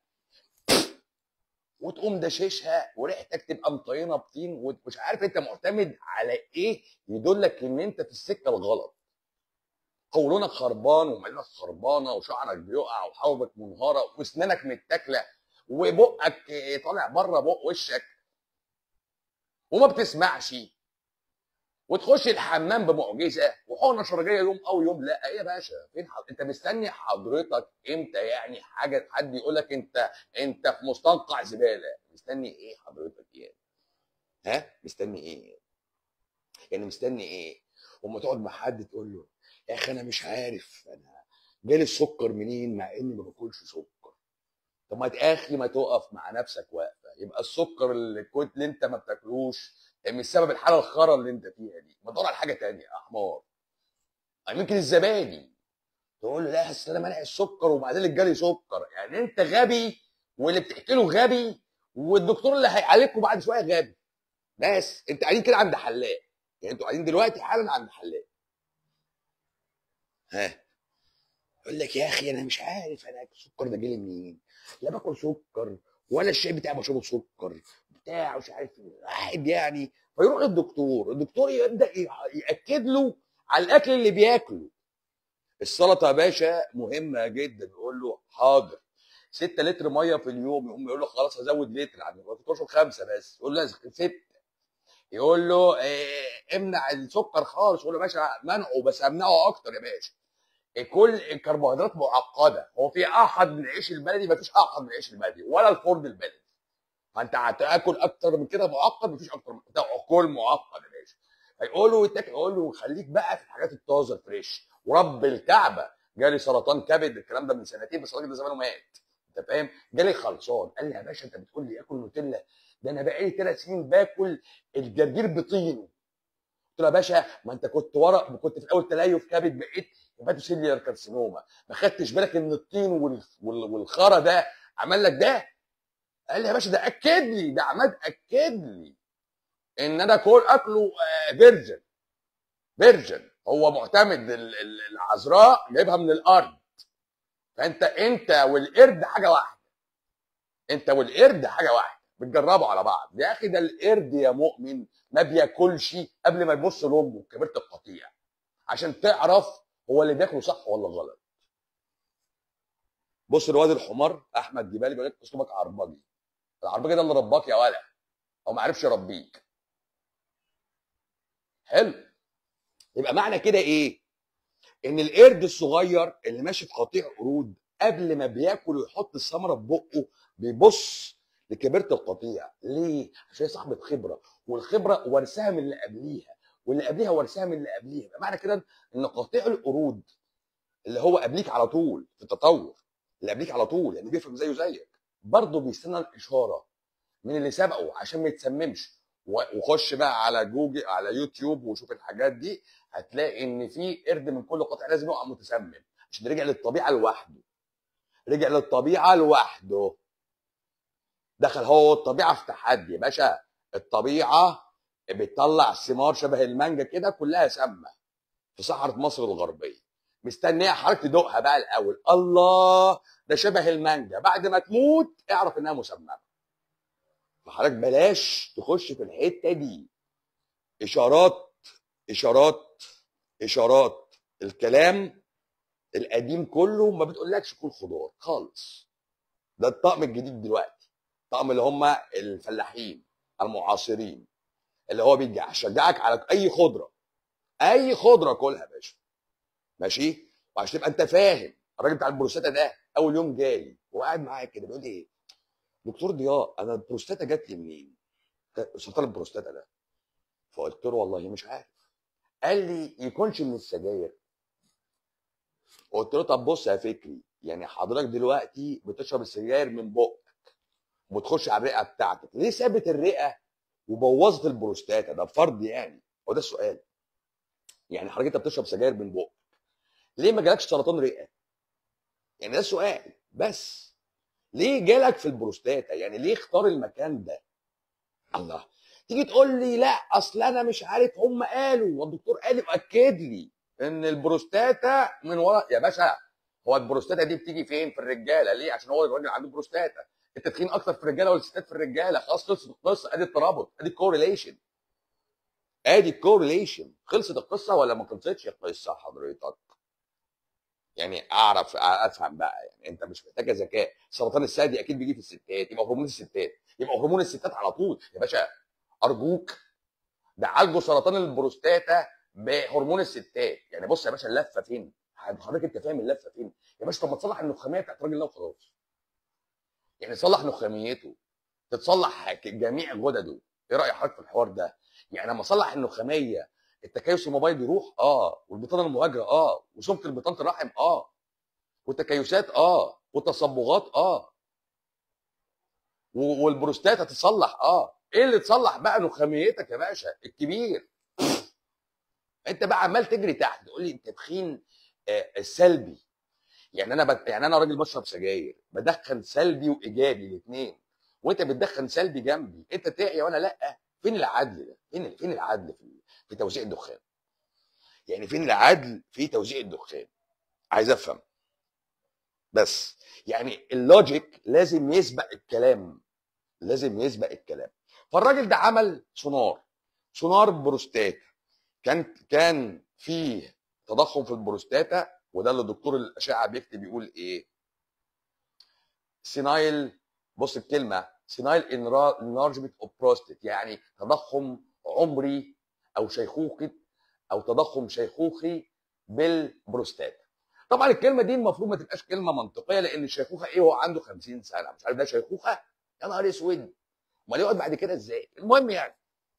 وتقوم دششها وريحتك تبقى مطينه بطين ومش عارف انت معتمد على ايه يدلك ان انت في السكه الغلط قولونك خربان ومعدتك خربانه وشعرك بيقع وحوضك منهاره واسنانك متاكله وبقك طالع بره بق وشك وما بتسمعش وتخش الحمام بمعجزه وحقنه شرجيه يوم او يوم لا ايه يا باشا فين حض... انت مستني حضرتك امتى يعني حاجه حد يقول لك انت انت في مستنقع زباله مستني ايه حضرتك يعني ها مستني ايه يعني مستني ايه وما تقعد مع حد تقول له يا اخي انا مش عارف انا جالي السكر منين مع اني ما باكلش سكر طب ما يا اخي ما تقف مع نفسك واقفه يبقى السكر اللي كنت اللي انت ما بتاكلوش مش سبب الحاله الخرا اللي انت فيها دي ما تدور على حاجه تانية يا حمار يعني يمكن الزبادي تقول له لا اصل انا مانع السكر وبعدين جالي سكر يعني انت غبي واللي بتحكي له غبي والدكتور اللي هيعالجكم بعد شويه غبي بس انت قاعدين كده عند حلاق يعني انتوا قاعدين دلوقتي حالا عند حلاق ها يقول لك يا اخي انا مش عارف انا السكر ده جالي منين لا باكل سكر ولا الشاي بتاعي بشربه سكر بتاع مش عارف إيه. واحد يعني فيروح للدكتور الدكتور يبدا ي- ياكد له على الاكل اللي بياكله السلطه يا باشا مهمه جدا يقول له حاضر 6 لتر ميه في اليوم يقوم يقول له خلاص هزود لتر يعني كنت بشرب خمسه بس يقول له 6 يقول له إيه امنع السكر خالص يقول له يا باشا منعه بس امنعه اكتر يا باشا كل الكربوهيدرات معقده هو في احد من العيش البلدي مفيش احد من العيش البلدي ولا الفرن البلدي فانت هتاكل اكتر من كده معقد مفيش اكتر من كده كل معقد يا باشا هيقولوا يتاكل يقول له خليك بقى في الحاجات الطازه الفريش ورب الكعبه جالي سرطان كبد الكلام ده من سنتين بس الراجل ده زمانه مات انت فاهم جالي خلصان قال لي يا باشا انت بتقول لي اكل نوتيلا ده انا بقالي ثلاث سنين باكل الجرجير بطينه قلت له يا باشا ما انت كنت ورق كنت في الاول تليف كبد بقيت هيباتوسيليار كارسينوما ما خدتش بالك ان الطين وال- وال- والخرا ده عمل لك ده قال لي يا باشا ده اكد لي ده عماد اكد لي ان انا كل اكله آه، فيرجن فيرجن هو معتمد ال- ال- العذراء جايبها من الارض فانت انت والقرد حاجه واحده انت والقرد حاجه واحده بتجربوا على بعض يا اخي ده القرد يا مؤمن ما بياكلش قبل ما يبص لامه كبرت القطيع عشان تعرف هو اللي بياكله صح ولا غلط بص الواد الحمار احمد جبالي بيقول لك اسلوبك عربجي العربجي ده اللي رباك يا ولد او ما عرفش يربيك حلو يبقى معنى كده ايه ان القرد الصغير اللي ماشي في قطيع قرود قبل ما بياكل ويحط الثمره في بقه بيبص لكبيره القطيع ليه عشان هي صاحبه خبره والخبره ورثها من اللي قبليها واللي قبليها ورثها من اللي قبليها يبقى معنى كده ان قطيع القرود اللي هو قبليك على طول في التطور اللي قبليك على طول يعني بيفهم زيه زيك برضه بيستنى الاشاره من اللي سبقه عشان ما يتسممش و- وخش بقى على جوجل على يوتيوب وشوف الحاجات دي هتلاقي ان في قرد من كل قطع لازم يقع متسمم عشان رجع للطبيعه لوحده رجع للطبيعه لوحده دخل هو والطبيعه في تحدي يا باشا الطبيعه بتطلع ثمار شبه المانجا كده كلها سامه في صحراء مصر الغربيه مستنيه حضرتك تدوقها بقى الاول الله ده شبه المانجا بعد ما تموت اعرف انها مسممه فحضرتك بلاش تخش في الحته دي اشارات اشارات اشارات الكلام القديم كله ما بتقولكش كل خضار خالص ده الطقم الجديد دلوقتي الطقم اللي هم الفلاحين المعاصرين اللي هو بيشجعك على اي خضره اي خضره كلها يا باشا ماشي وعشان تبقى انت فاهم الراجل بتاع البروستاتا ده اول يوم جاي وقاعد معايا كده بيقول لي ايه دكتور ضياء انا البروستاتا جات لي منين؟ سرطان البروستاتا ده فقلت له والله مش عارف قال لي يكونش من السجاير قلت له طب بص يا فكري يعني حضرتك دلوقتي بتشرب السجاير من بقك وبتخش على الرئه بتاعتك ليه سابت الرئه وبوظت البروستاتا ده فرض يعني هو ده السؤال يعني حضرتك انت بتشرب سجاير من بقك ليه ما جالكش سرطان رئه يعني ده السؤال بس ليه جالك في البروستاتا يعني ليه اختار المكان ده الله تيجي تقول لي لا اصل انا مش عارف هم قالوا والدكتور قال واكد لي ان البروستاتا من ورا يا باشا هو البروستاتا دي بتيجي فين في الرجاله ليه عشان هو الراجل عنده بروستاتا انت تخين اكتر في الرجاله ولا الستات في الرجاله خلاص خلصت القصه ادي الترابط ادي الكورليشن ادي الكورليشن خلصت القصه ولا ما خلصتش القصه حضرتك يعني اعرف افهم بقى يعني انت مش محتاجه ذكاء سرطان الثدي اكيد بيجي في الستات يبقى هرمون الستات يبقى هرمون الستات على طول يا باشا ارجوك ده عالجوا سرطان البروستاتا بهرمون الستات يعني بص يا باشا اللفه فين حضرتك انت فاهم اللفه فين يا باشا طب ما تصلح النخاميه بتاعت الراجل ده وخلاص يعني صلح نخاميته تتصلح جميع غدده ايه راي حضرتك في الحوار ده يعني لما اصلح النخاميه التكيس الموبايل يروح اه والبطانه المهاجره اه وسمك البطانه الرحم اه والتكيسات اه والتصبغات اه و- والبروستاتا تتصلح اه ايه اللي تصلح بقى نخاميتك يا باشا الكبير انت بقى عمال تجري تحت تقول لي انت تخين آه سلبي يعني انا بد... يعني انا راجل بشرب سجاير بدخن سلبي وايجابي الاثنين وانت بتدخن سلبي جنبي انت تعيا وانا لا فين العدل ده فين فين العدل في في توزيع الدخان يعني فين العدل في توزيع الدخان عايز افهم بس يعني اللوجيك لازم يسبق الكلام لازم يسبق الكلام فالراجل ده عمل سونار سونار بروستاتا كان كان فيه تضخم في البروستاتا وده اللي دكتور الاشعه بيكتب يقول ايه سينايل بص الكلمه سينايل انلارجمنت اوف بروستات يعني تضخم عمري او شيخوخه او تضخم شيخوخي بالبروستاتا طبعا الكلمه دي المفروض ما تبقاش كلمه منطقيه لان الشيخوخه ايه هو عنده 50 سنه مش عارف ده شيخوخه يا نهار اسود امال يقعد بعد كده ازاي المهم يعني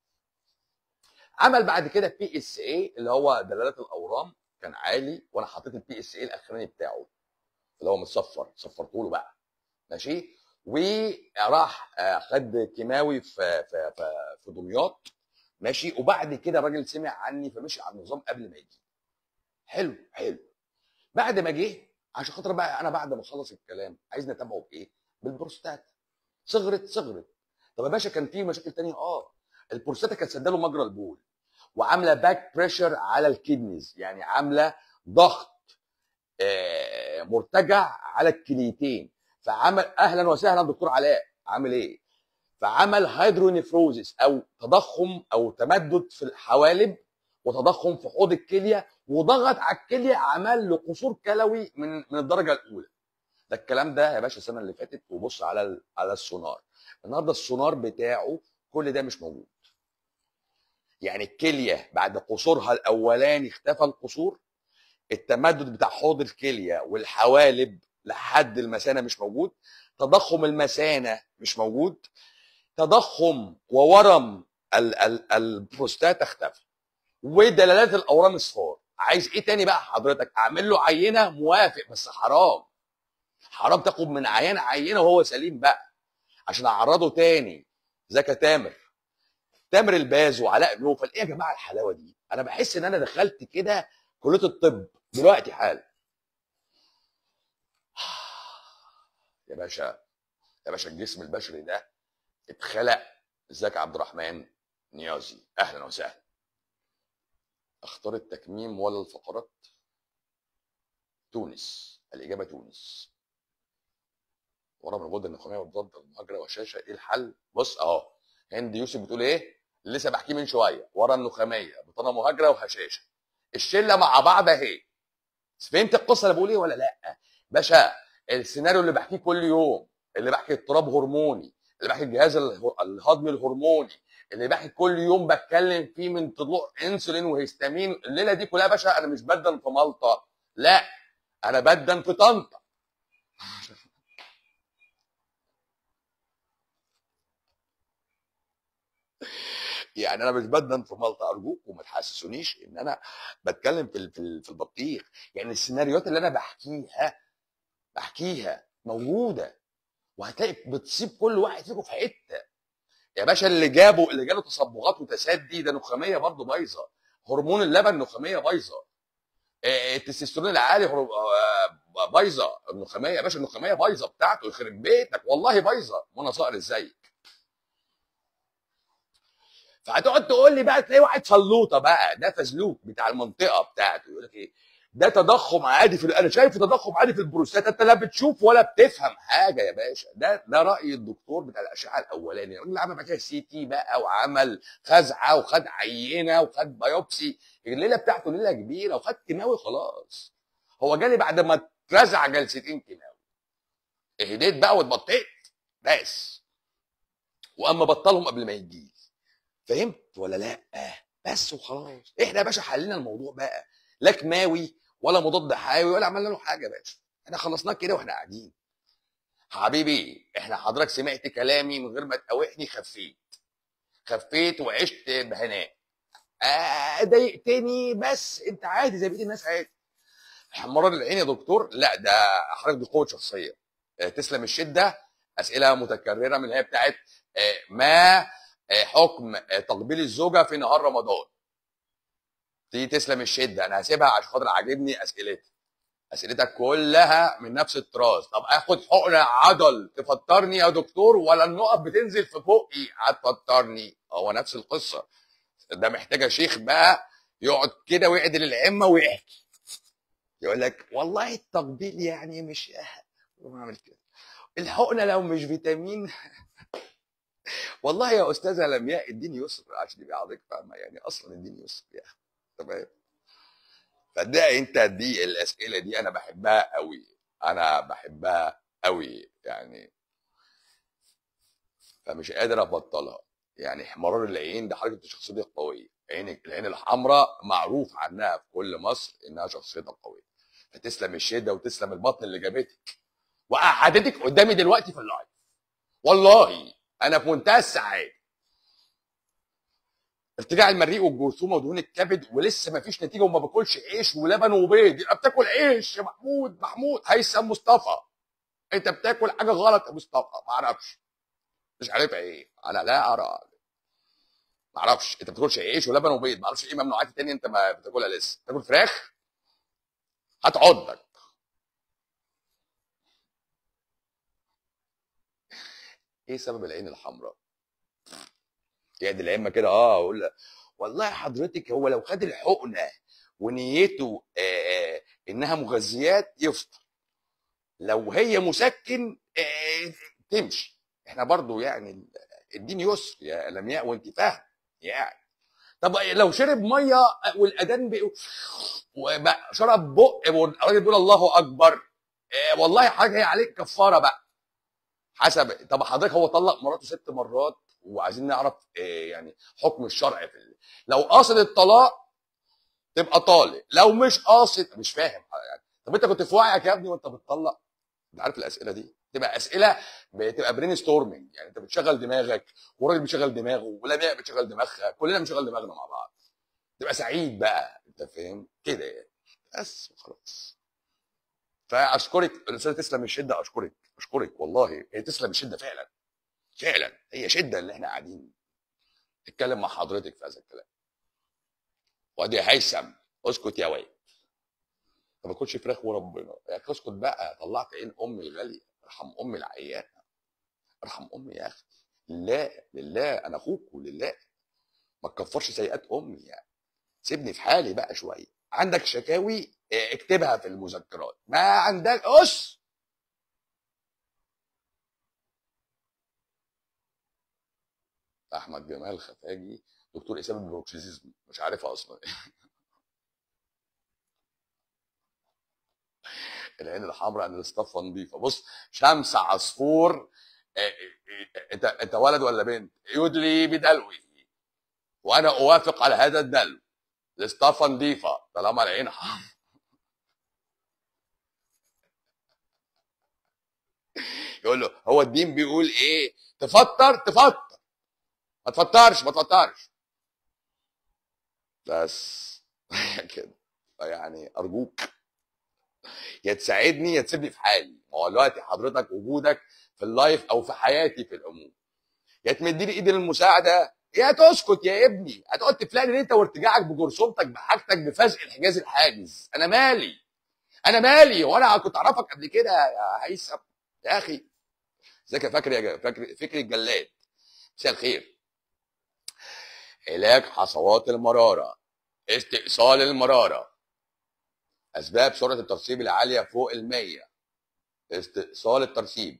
عمل بعد كده بي اس اي اللي هو دلالات الاورام كان عالي وانا حطيت البي اس اي الاخراني بتاعه اللي هو متصفر صفرته له بقى ماشي وراح آه، خد كيماوي في في في, في دمياط ماشي وبعد كده الراجل سمع عني فمشي على النظام قبل ما يجي حلو حلو بعد ما جه عشان خاطر بقى انا بعد ما اخلص الكلام عايز نتابعه بايه؟ بالبروستات صغرت صغرت طب يا باشا كان في مشاكل تانية اه البروستاتا كانت سداله مجرى البول وعامله باك بريشر على الكدنيز يعني عامله ضغط آه، مرتجع على الكليتين فعمل اهلا وسهلا دكتور علاء عامل ايه؟ فعمل هيدرونيفروزيس او تضخم او تمدد في الحوالب وتضخم في حوض الكليه وضغط على الكليه عمل له قصور كلوي من من الدرجه الاولى ده الكلام ده يا باشا السنه اللي فاتت وبص على ال- على السونار النهارده السونار بتاعه كل ده مش موجود يعني الكليه بعد قصورها الاولاني اختفى القصور التمدد بتاع حوض الكليه والحوالب لحد المثانه مش موجود تضخم المثانه مش موجود تضخم وورم ال- ال- البروستاتا اختفى ودلالات الاورام اصفار عايز ايه تاني بقى حضرتك اعمل له عينه موافق بس حرام حرام تاخد من عيان عينه وهو سليم بقى عشان اعرضه تاني زكا تامر تامر الباز وعلاء نوفل ايه يا جماعه الحلاوه دي انا بحس ان انا دخلت كده كليه الطب دلوقتي حالا يا باشا يا باشا الجسم البشري ده اتخلق ازيك يا عبد الرحمن نيازي اهلا وسهلا اختار التكميم ولا الفقرات تونس الاجابه تونس ورا من الغده النخاميه والضد المهاجره والشاشه ايه الحل بص اهو هند يوسف بتقول ايه لسه بحكيه من شويه ورا النخاميه بطانه مهاجره وهشاشه الشله مع بعض اهي فهمت القصه اللي بقول ايه ولا لا باشا السيناريو اللي بحكيه كل يوم اللي بحكي اضطراب هرموني اللي بحكي الجهاز اله- الهضمي الهرموني اللي بحكي كل يوم بتكلم فيه من طلوع انسولين وهيستامين الليله دي كلها يا باشا انا مش بدن في مالطا لا انا بدن في طنطا يعني انا مش بدن في مالطا ارجوكم ما تحسسونيش ان انا بتكلم في ال- في ال- في البطيخ يعني السيناريوهات اللي انا بحكيها بحكيها موجوده وهتلاقي بتصيب كل واحد فيكم في حته يا باشا اللي جابه اللي جاله تصبغات وتسدي ده نخاميه برضه بايظه هرمون اللبن نخاميه بايظه آه، التستوستيرون العالي هرم- آه، بايظه النخاميه يا باشا النخاميه بايظه بتاعته يخرب بيتك والله بايظه منى صقر ازيك فهتقعد تقول لي بقى تلاقي واحد فلوطه بقى ده فزلوك بتاع المنطقه بتاعته يقول لك ايه ده تضخم عادي في انا شايف تضخم عادي في البروستات انت لا بتشوف ولا بتفهم حاجه يا باشا ده ده راي الدكتور بتاع الاشعه الاولاني الراجل عمل بعد كده سي تي بقى وعمل خزعه وخد عينه وخد بايوبسي الليله بتاعته ليله كبيره وخد كيماوي خلاص هو جالي بعد ما اترزع جلستين كيماوي اهديت بقى واتبطيت بس واما بطلهم قبل ما يجي فهمت ولا لا بس وخلاص احنا يا باشا حلينا الموضوع بقى لا كيماوي ولا مضاد حيوي ولا عملنا له حاجه يا باشا احنا خلصناه كده واحنا قاعدين حبيبي احنا حضرتك سمعت كلامي من غير ما تقاوحني خفيت خفيت وعشت بهناء آه ضايقتني بس انت عادي زي بقيه الناس عادي حمران العين يا دكتور لا ده حضرتك دي قوه شخصيه آه، تسلم الشده اسئله متكرره من اللي هي بتاعت آه، ما آه، حكم آه، تقبيل الزوجه في نهار رمضان دي تسلم الشده انا هسيبها عشان خاطر عاجبني اسئلتها اسئلتك كلها من نفس الطراز طب اخد حقنه عضل تفطرني يا دكتور ولا النقط بتنزل في بقي هتفطرني هو نفس القصه ده محتاجه شيخ بقى يقعد كده ويعدل العمه ويحكي يقول لك والله التقبيل يعني مش بعمل كده الحقنه لو مش فيتامين والله يا استاذه لمياء الدين يسر عشان يبقى حضرتك فاهمه يعني اصلا الدين يسر يا اخي تمام فده انت دي الاسئله دي انا بحبها قوي انا بحبها قوي يعني فمش قادر ابطلها يعني احمرار العين ده حركه الشخصيه القويه عين العين الحمراء معروف عنها في كل مصر انها شخصيتها قويه فتسلم الشده وتسلم البطن اللي جابتك وقعدتك قدامي دلوقتي في اللايف والله انا في منتهى السعاده ارتجاع المريء والجرثومه ودهون الكبد ولسه ما فيش نتيجه وما باكلش عيش ولبن وبيض يبقى بتاكل عيش يا محمود محمود هيثم مصطفى انت بتاكل حاجه غلط يا مصطفى ما اعرفش مش عارف ايه انا لا ارى ما اعرفش انت بتاكلش عيش ولبن وبيض ما اعرفش ايه ممنوعات تانية انت ما بتاكلها لسه تاكل فراخ هتعضك ايه سبب العين الحمراء يعد العمه كده اه اقول لها والله حضرتك هو لو خد الحقنه ونيته آه آه انها مغذيات يفطر لو هي مسكن آه تمشي احنا برضو يعني الدين يسر يا لمياء وانت فاهم يعني طب لو شرب ميه والاذان بقى وبقى شرب بق والراجل بيقول الله اكبر آه والله حاجه هي عليك كفاره بقى حسب طب حضرتك هو طلق مراته ست مرات وعايزين نعرف آه يعني حكم الشرع في ال... لو قاصد الطلاق تبقى طالق لو مش قاصد مش فاهم يعني طب انت كنت في وعيك يا ابني وانت بتطلق انت عارف الاسئله دي تبقى اسئله بتبقى برين ستورمنج يعني انت بتشغل دماغك والراجل بيشغل دماغه ولمياء بتشغل دماغها كلنا بنشغل دماغنا مع بعض تبقى سعيد بقى انت فاهم كده يعني بس وخلاص فاشكرك الاستاذه تسلم الشده اشكرك اشكرك والله هي تسلم الشده فعلا فعلا هي شده اللي احنا قاعدين نتكلم مع حضرتك في هذا الكلام وادي هيثم اسكت يا واد ما باكلش فراخ وربنا يا اخي اسكت بقى طلعت عين امي الغاليه ارحم امي العيانه ارحم امي يا اخي لله لله انا اخوك ولله ما تكفرش سيئات امي يعني سيبني في حالي بقى شويه عندك شكاوي اه، اكتبها في المذكرات ما عندك اس احمد جمال خفاجي دكتور اسامه بروكسيزم مش عارفها اصلا العين الحمراء ان الصفه نظيفه بص شمس عصفور اه، اه، اه، انت انت ولد ولا بنت يدلي بدلوي وانا اوافق على هذا الدلو الاصطفه نظيفه طالما العين حمراء يقول له هو الدين بيقول ايه تفطر تفطر ما تفطرش ما تفطرش بس كده يعني ارجوك يا تساعدني يا تسيبني في حالي ما هو دلوقتي حضرتك وجودك في اللايف او في حياتي في العموم يا تمدي لي ايدي للمساعده يا تسكت يا ابني هتقعد تفلقني انت وارتجاعك بجرثومتك بحاجتك بفزق الحجاز الحاجز انا مالي انا مالي وانا كنت اعرفك قبل كده يا هيثم يا اخي ازيك يا فاكر يا جا- فاكر فكري الجلاد مساء الخير علاج حصوات المراره استئصال المراره اسباب سرعه الترسيب العاليه فوق المية استئصال الترسيب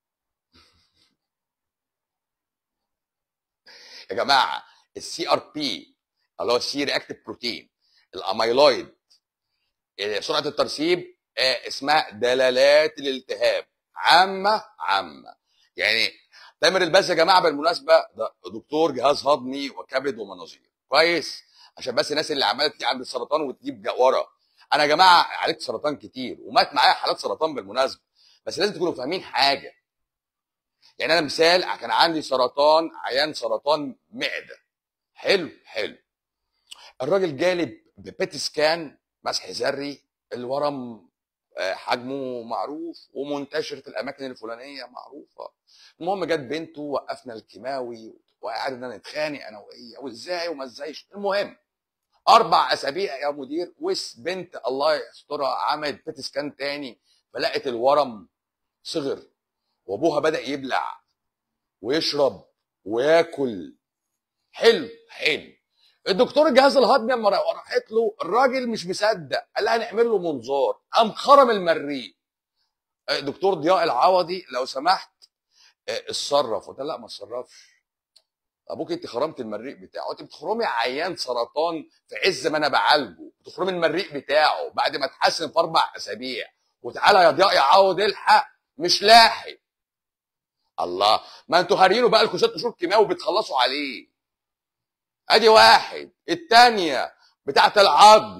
يا جماعه السي ار بي اللي هو السي رياكتيف بروتين الاميلويد آه، سرعه الترسيب آه، اسمها دلالات الالتهاب عامه عامه يعني تامر الباز يا جماعه بالمناسبه ده دكتور جهاز هضمي وكبد ومناظير كويس عشان بس الناس اللي عماله تيجي عند السرطان وتجيب جا- ورا انا يا جماعه عالجت سرطان كتير ومات معايا حالات سرطان بالمناسبه بس لازم تكونوا فاهمين حاجه يعني انا مثال كان عندي سرطان عيان سرطان معده حلو حلو الراجل جالي ببيت سكان مسح ذري الورم آه، حجمه معروف ومنتشر في الاماكن الفلانيه معروفه المهم جت بنته وقفنا الكيماوي وقعدنا نتخانق انا وهي وازاي وما ازايش المهم اربع اسابيع يا مدير وس بنت الله يسترها عملت بيت سكان تاني فلقت الورم صغر وابوها بدا يبلع ويشرب وياكل حلو حلو الدكتور الجهاز الهضمي لما راحت له الراجل مش مصدق قال لها هنعمل له منظار قام خرم المريء آه، دكتور ضياء العوضي لو سمحت آه، اتصرف قلت لها لا ما اتصرفش ابوك انت خرمت المريء بتاعه انت بتخرمي عيان سرطان في عز ما انا بعالجه بتخرمي المريء بتاعه بعد ما اتحسن في اربع اسابيع وتعالى يا ضياء يا عوض الحق مش لاحق الله ما انتوا هارينه بقى لكم ست شهور كيماوي بتخلصوا عليه ادي واحد التانية بتاعت العظم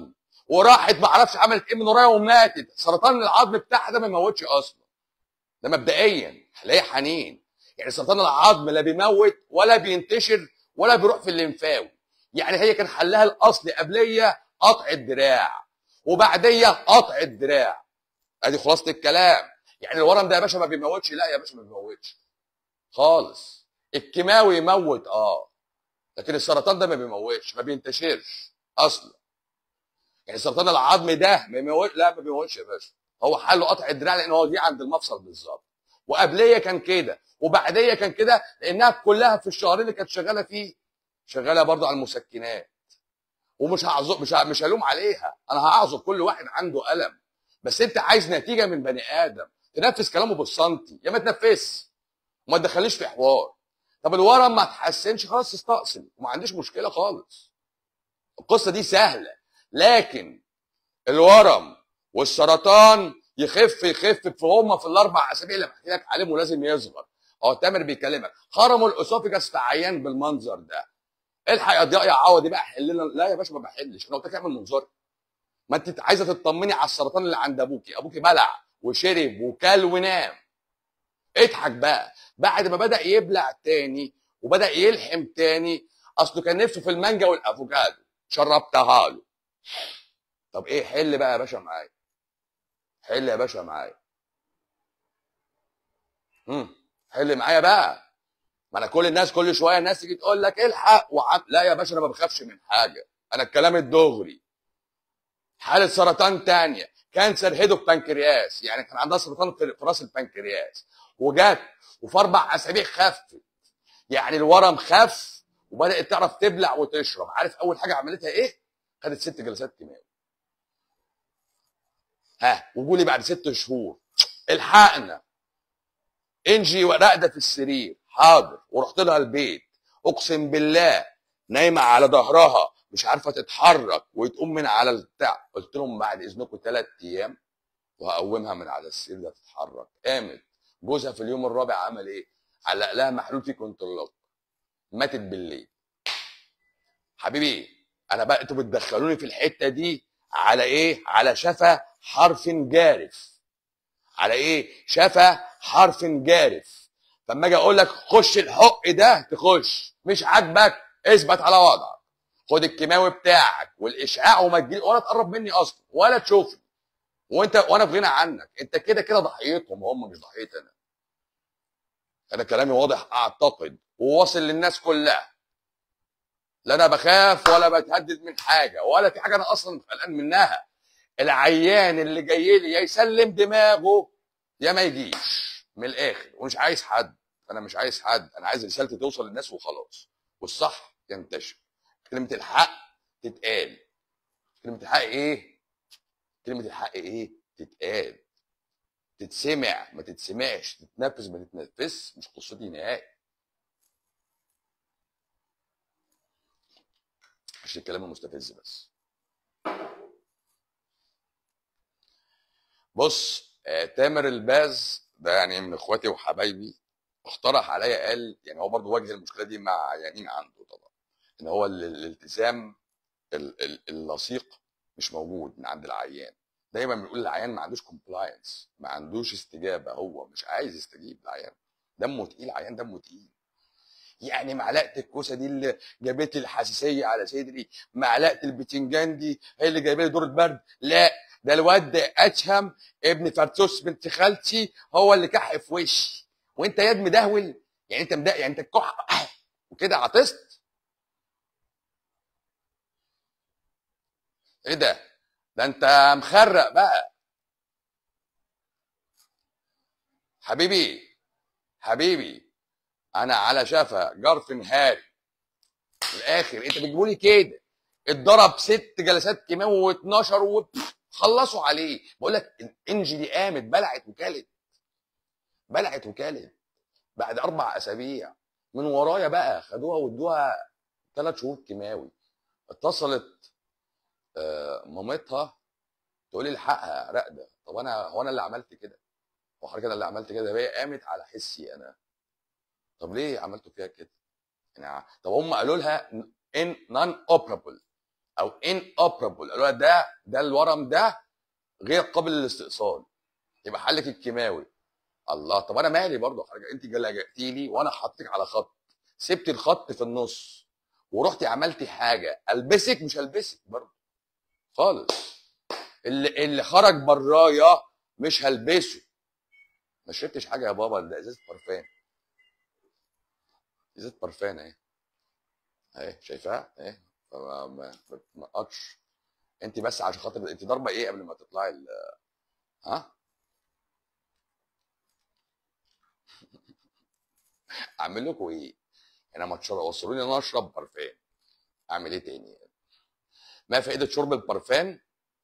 وراحت ما اعرفش عملت ايه من ورايا وماتت سرطان العظم بتاعها ده ما يموتش اصلا ده مبدئيا هلاقي حنين يعني سرطان العظم لا بيموت ولا بينتشر ولا بيروح في الليمفاوي يعني هي كان حلها الاصلي قبليه قطع الدراع وبعديه قطع الدراع ادي خلاصه الكلام يعني الورم ده يا باشا ما بيموتش لا يا باشا ما بيموتش خالص الكيماوي يموت اه لكن السرطان ده ما بيموتش ما بينتشرش اصلا يعني سرطان العظم ده ما بيموت لا ما بيموتش يا باشا هو حله قطع الدراع لان هو دي عند المفصل بالظبط وقبليه كان كده وبعديه كان كده لانها كلها في الشهرين اللي كانت شغاله فيه شغاله برضه على المسكنات ومش هعذر مش ه- مش هلوم عليها انا هعذر كل واحد عنده الم بس انت عايز نتيجه من بني ادم تنفذ كلامه بالسنتي يا ما تنفذش وما تدخليش في حوار طب الورم ما تحسنش خلاص استأصل وما عنديش مشكله خالص القصه دي سهله لكن الورم والسرطان يخف يخف في هم في الاربع اسابيع اللي بحكي لك عليهم ولازم يصغر اه تامر بيكلمك خرموا الاسوفيجاس في عيان بالمنظر ده الحق يا ضياء يا عوضي بقى حل لنا لا يا باشا ما بحلش انا قلت لك اعمل منظر ما انت عايزه تطمني على السرطان اللي عند ابوكي ابوكي بلع وشرب وكل ونام اضحك بقى بعد ما بدا يبلع تاني وبدا يلحم تاني اصله كان نفسه في المانجا والافوكادو شربتها له طب ايه حل بقى يا باشا معايا حل يا باشا معايا امم حل معايا بقى ما انا كل الناس كل شويه الناس تيجي تقول لك الحق وعم... لا يا باشا انا ما بخافش من حاجه انا الكلام الدغري حاله سرطان تانية كانسر هيدو بانكرياس يعني كان عندها سرطان في في راس البنكرياس وجت وفي اربع اسابيع خفت يعني الورم خف وبدات تعرف تبلع وتشرب عارف اول حاجه عملتها ايه خدت ست جلسات كيماوي ها وقولي بعد ست شهور الحقنا انجي راقده في السرير حاضر ورحت لها البيت اقسم بالله نايمه على ظهرها مش عارفه تتحرك وتقوم من على البتاع قلت لهم بعد اذنكم ثلاث ايام وهقومها من على السرير ده تتحرك قامت جوزها في اليوم الرابع عمل ايه علق لها محلول فيه كنترولوك ماتت بالليل حبيبي انا بقى انتوا بتدخلوني في الحته دي على ايه على شفا حرف جارف على ايه شفا حرف جارف فلما اجي اقول لك خش الحق ده تخش مش عاجبك اثبت على وضعك خد الكيماوي بتاعك والاشعاع وما تجي ولا تقرب مني اصلا ولا تشوفني وانت وانا في غنى عنك انت كده كده ضحيتهم هم مش ضحيتي انا انا كلامي واضح اعتقد وواصل للناس كلها لا انا بخاف ولا بتهدد من حاجه ولا في حاجه انا اصلا قلقان منها العيان اللي جاي لي يا يسلم دماغه يا ما يجيش من الاخر ومش عايز حد انا مش عايز حد انا عايز رسالتي توصل للناس وخلاص والصح ينتشر كلمه الحق تتقال كلمه الحق ايه كلمه الحق ايه تتقال تتسمع ما تتسمعش تتنفس ما تتنفس مش قصتي نهائي عشان الكلام المستفز بس بص آه، تامر الباز ده يعني من اخواتي وحبايبي اقترح عليا قال يعني هو برضه واجه المشكله دي مع عيانين عنده طبعا ان هو ال- الالتزام ال- ال- اللصيق مش موجود من عند العيان دايما بنقول العيان ما عندوش كومبلاينس ما عندوش استجابه هو مش عايز يستجيب العيان دمه تقيل عيان دمه تقيل يعني معلقه الكوسه دي اللي جابت لي الحساسيه على صدري معلقه البتنجان دي هي اللي جايبه لي دور برد لا ده الواد ده اتهم ابن فرتوس بنت خالتي هو اللي كح في وشي وانت ياد مدهول يعني انت مدق يعني انت الكح وكده عطست ايه ده ده انت مخرق بقى حبيبي حبيبي انا على شفا جرف نهاري في الاخر انت بتقولي كده اتضرب ست جلسات كيماوي و12 وخلصوا عليه بقول لك الانجي دي قامت بلعت وكلت بلعت وكلت بعد اربع اسابيع من ورايا بقى خدوها وادوها ثلاث شهور كيماوي اتصلت آه، مامتها تقول لي الحقها راقده طب انا هو انا اللي عملت كده هو حضرتك انا اللي عملت كده هي قامت على حسي انا طب ليه عملتوا فيها كده؟ يعني طب هم قالوا لها ان نون اوبرابل او ان اوبرابل قالوا لها ده ده الورم ده غير قابل للاستئصال يبقى حلك الكيماوي الله طب انا مالي برضه يا حاجه انت لجأتي لي وانا حطيتك على خط سبت الخط في النص ورحتي عملتي حاجه البسك مش هلبسك برضه خالص اللي اللي خرج برايا مش هلبسه ما شربتش حاجه يا بابا ده ازازه برفان ازازه برفان اهي اهي شايفاها اهي فما ما ما تنقطش انت بس عشان خاطر انت ضاربه ايه قبل ما تطلعي ال... ها اعمل لكم ايه انا ما تشرب وصلوني ان انا اشرب برفان اعمل ايه تاني ما فائده شرب البرفان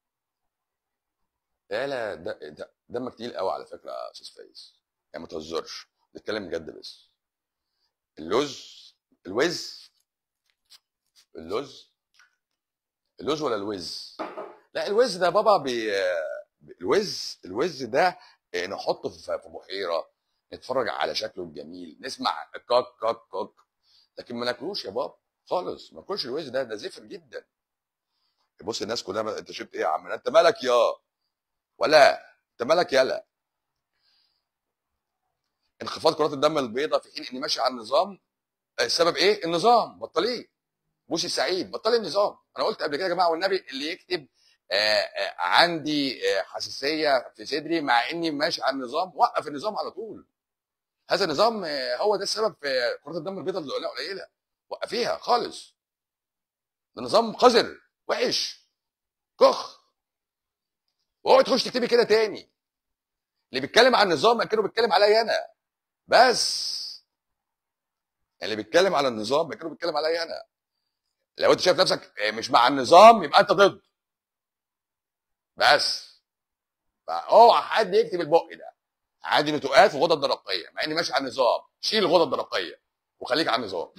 لا لا ده ده دمك تقيل قوي على فكره يا استاذ فايز يعني ما تهزرش بتتكلم بجد بس اللوز الوز اللوز اللوز ولا الوز لا الوز ده بابا بي الوز الوز ده نحطه في في بحيره نتفرج على شكله الجميل نسمع كاك كاك كاك لكن ما ناكلوش يا بابا خالص ما ناكلش الوز ده ده زفر جدا بص الناس كلها ما- انت شربت ايه يا عم انت مالك يا ولا انت مالك يالا انخفاض كرات الدم البيضاء في حين اني ماشي على النظام السبب ايه النظام بطليه بوسي السعيد بطلي النظام انا قلت قبل كده يا جماعه والنبي اللي يكتب آه، آه، عندي آه، حساسيه في صدري مع اني ماشي على النظام وقف النظام على طول هذا النظام آه، هو ده السبب في كرات الدم البيضاء اللي قليله وقفيها خالص ده نظام قذر وحش كخ واوعي تخش تكتبي كده تاني اللي بيتكلم عن النظام كانوا بيتكلم عليا انا بس اللي بيتكلم على النظام كانوا بيتكلم عليا انا لو انت شايف نفسك مش مع النظام يبقى انت ضد بس فاوعى حد يكتب البق ده عندي نتوءات في الغدة الدرقية مع اني ماشي على النظام شيل الغدة الدرقية وخليك على النظام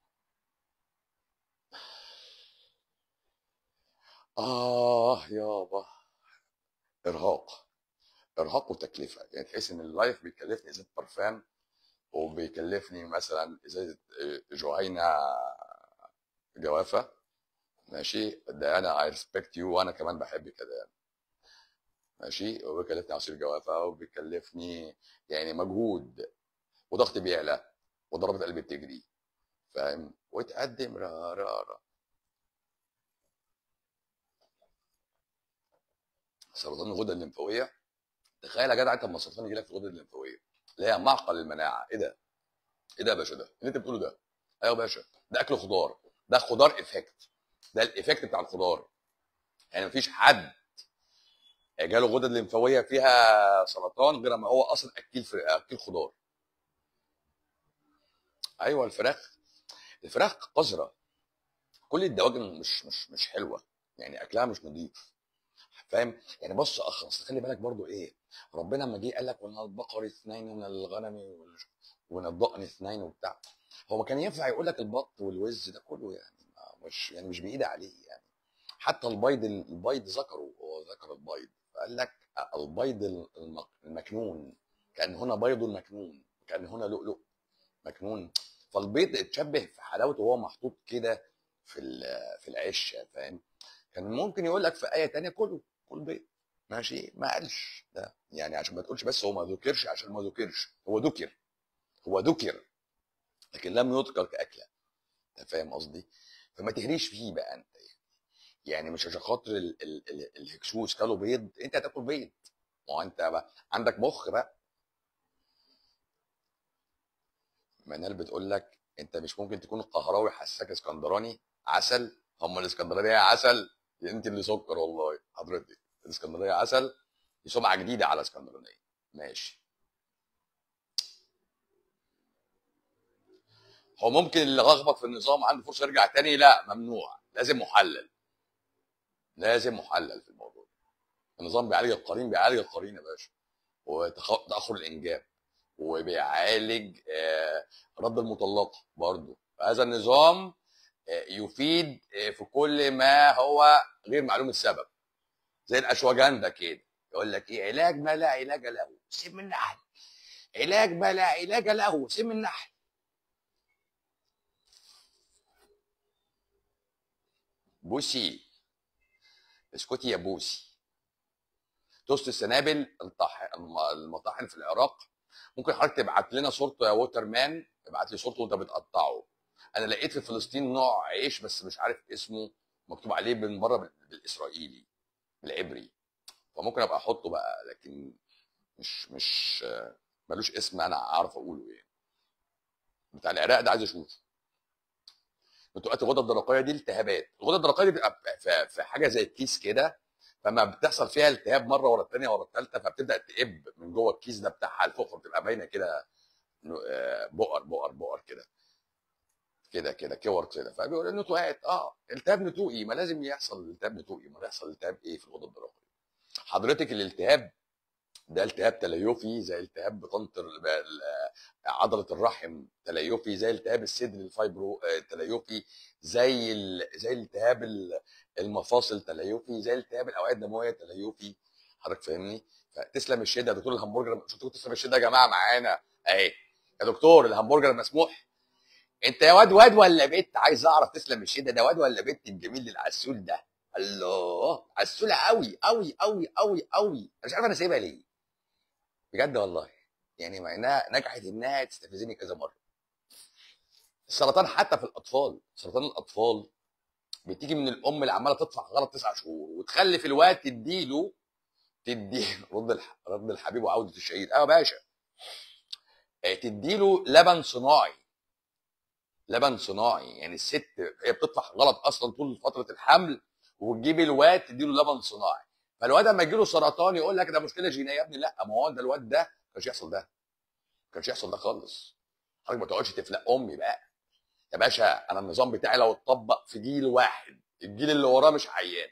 اه يابا ارهاق ارهاق وتكلفه يعني تحس ان اللايف بيكلفني ازازه برفان وبيكلفني مثلا ازازه آه، جهينه جوافه ماشي ده انا اي ريسبكت يو وانا كمان بحب كده يعني ماشي وبيكلفني عصير جوافه وبيكلفني يعني مجهود وضغطي بيعلى وضربة قلبي بتجري فاهم وتقدم را را را سرطان الغده الليمفاويه تخيل يا جدع انت لما السرطان يجي لك في الغده الليمفاويه اللي هي معقل المناعه ايه ده؟ ايه ده يا باشا ده؟ اللي انت بتقوله ده؟ ايوه يا باشا ده اكل خضار ده خضار افكت ده الايفكت بتاع الخضار يعني مفيش حد جاله غدد ليمفاويه فيها سرطان غير ما هو اصلا اكيل في اكيل خضار ايوه الفراخ الفراخ قذره كل الدواجن مش مش مش حلوه يعني اكلها مش نظيف فاهم يعني بص يا اخ اصل خلي بالك برضو ايه ربنا لما جه قال لك ومن البقر اثنين ومن الغنم وال- ومن الضأن اثنين وبتاع هو ما كان ينفع يقول لك البط والوز ده كله يعني ما- مش يعني مش بايد عليه يعني حتى البيض البيض ذكره هو ذكر البيض فقال لك البيض الم- المكنون كان هنا بيض مكنون كان هنا لؤلؤ مكنون فالبيض اتشبه في حلاوته وهو محطوط كده في ال- في العش فاهم كان ممكن يقول لك في ايه تانية كله كل بيض ماشي ما قالش ده يعني عشان ما تقولش بس هو ما ذكرش عشان ما ذكرش هو ذكر هو ذكر لكن لم يذكر كاكله انت فاهم قصدي فما تهريش فيه بقى انت يعني مش عشان خاطر ال- ال- ال- الهكسوس كلوا بيض انت هتاكل بيض ما هو انت بقى عندك مخ بقى منال بتقول لك انت مش ممكن تكون القهراوي حساك اسكندراني عسل هم الاسكندرانيه عسل انت اللي سكر والله حضرتك الاسكندرانيه عسل دي سمعه جديده على اسكندرانيه ماشي هو ممكن اللي لخبط في النظام عنده فرصه يرجع تاني لا ممنوع لازم محلل لازم محلل في الموضوع النظام بيعالج القرين بيعالج القرين يا باشا وتاخر الانجاب وبيعالج آه، رد المطلقه برضه هذا النظام آه، يفيد آه، في كل ما هو غير معلوم السبب زي الاشواجندا كده يقول لك ايه علاج ما لا علاج له سم النحل علاج ما لا علاج له سم النحل بوسي اسكتي يا بوسي توست السنابل الطح... الم- المطاحن في العراق ممكن حضرتك تبعت لنا صورته يا ووتر مان ابعت لي صورته وانت بتقطعه انا لقيت في فلسطين نوع عيش بس مش عارف اسمه مكتوب عليه من بره بال- بالاسرائيلي بالعبري فممكن ابقى احطه بقى لكن مش مش آه، ملوش اسم انا اعرف اقوله يعني بتاع العراق ده عايز اشوفه نتوءات الغده الدرقيه دي التهابات الغده الدرقيه دي بتبقى في- في حاجه زي الكيس كده فما بتحصل فيها التهاب مره ورا الثانيه ورا الثالثه فبتبدا تقب من جوه الكيس ده بتاعها لفوق فبتبقى باينه كده إنه، آه، بؤر بؤر بؤر كده كده كده كور كده فبيقول انه نتوءات اه التهاب نتوئي ما لازم يحصل التهاب نتوئي ما يحصل التهاب ايه في الغده الدرقيه حضرتك الالتهاب ده التهاب تليفي زي التهاب بطانه ال- ال- عضله الرحم تليفي زي التهاب الصدر الفايبرو آه، تليفي زي ال... زي التهاب ال- المفاصل تليفي زي التهاب الاوعيه الدمويه تليفي حضرتك فاهمني فتسلم الشده يا دكتور الهمبرجر شفتوا تسلم الشده يا جماعه معانا اهي يا دكتور الهمبرجر مسموح انت يا واد واد ولا بنت عايز اعرف تسلم الشده ده واد ولا بنت الجميل العسول ده الله عسوله قوي قوي قوي قوي قوي انا مش عارف انا سايبها ليه بجد والله يعني مع انها نجحت انها تستفزني كذا مره السرطان حتى في الاطفال سرطان الاطفال بتيجي من الام اللي عماله تدفع غلط تسع شهور وتخلف الواد تديله تديه رد الح... رد الحبيب وعوده الشهيد ايوه يا باشا آه، تديله لبن صناعي لبن صناعي يعني الست هي بتدفع غلط اصلا طول فتره الحمل وتجيب الواد تديله لبن صناعي فالواد لما يجي له سرطان يقول لك ده مشكله جينيه يا ابني لا ما هو ده الواد ده ما كانش يحصل ده ما كانش يحصل ده خالص حضرتك ما تقعدش تفلق امي بقى يا باشا انا النظام بتاعي لو اتطبق في جيل واحد الجيل اللي وراه مش عيان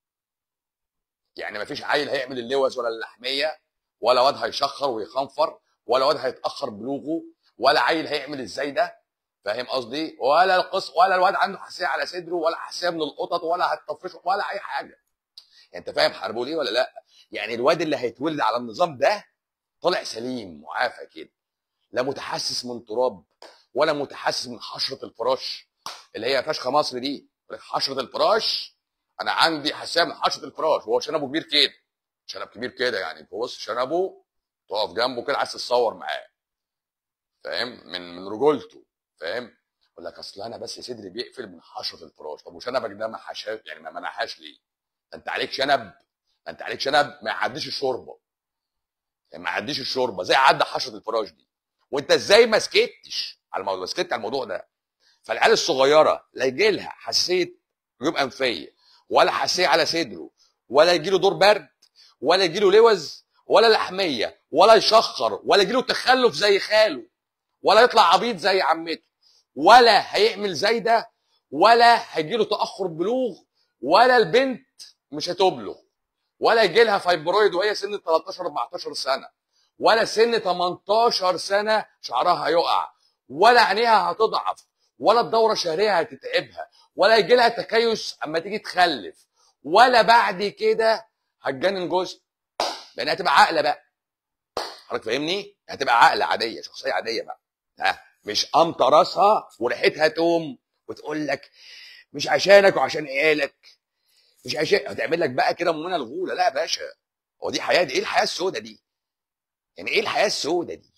يعني ما فيش عيل هيعمل اللوز ولا اللحميه ولا واد هيشخر ويخنفر ولا واد هيتاخر بلوغه ولا عيل هيعمل ازاي ده فاهم قصدي ولا القص ولا الواد عنده حساسيه على صدره ولا حساسيه من القطط ولا هتطفشه ولا اي حاجه يعني انت فاهم حربه ليه ولا لا يعني الواد اللي هيتولد على النظام ده طالع سليم معافى كده لا متحسس من تراب ولا متحسس من حشره الفراش اللي هي فشخه مصر دي يقول لك حشره الفراش انا عندي حساسيه من حشره الفراش وهو شنبه كبير كده شنب كبير كده يعني بص شنبه تقف جنبه كده عايز تتصور معاه فاهم من من رجولته فاهم يقول لك اصل انا بس صدري بيقفل من حشره الفراش طب وشنبك ده ما حشاش يعني ما منحاش ليه؟ ده انت عليك شنب ده انت عليك شنب ما يعديش الشوربه يعني ما يعديش الشوربه زي عدى حشره الفراش دي وانت ازاي ما سكتش على الموضوع ما سكت على الموضوع ده فالعيال الصغيره لا يجي لها حساسيه جيوب انفيه ولا حساسيه على صدره ولا يجي له دور برد ولا يجي له لوز ولا لحميه ولا يشخر ولا يجي له تخلف زي خاله ولا يطلع عبيط زي عمته ولا هيعمل زي ده ولا هيجي له تاخر بلوغ ولا البنت مش هتبلغ ولا يجي لها فايبرويد وهي سن 13 14 سنه ولا سن 18 سنه شعرها هيقع ولا عينيها هتضعف ولا الدوره الشهريه هتتعبها ولا يجي لها تكيس اما تيجي تخلف ولا بعد كده هتجنن جوزها لان هتبقى عاقله بقى حضرتك فاهمني؟ هتبقى عاقله عاديه شخصيه عاديه بقى ها مش قامطه راسها وريحتها توم وتقول لك مش عشانك وعشان عيالك مش عشان هتعمل لك بقى كده منى الغوله لا يا باشا هو دي حياه دي ايه الحياه السوداء دي؟ يعني ايه الحياه السوداء دي؟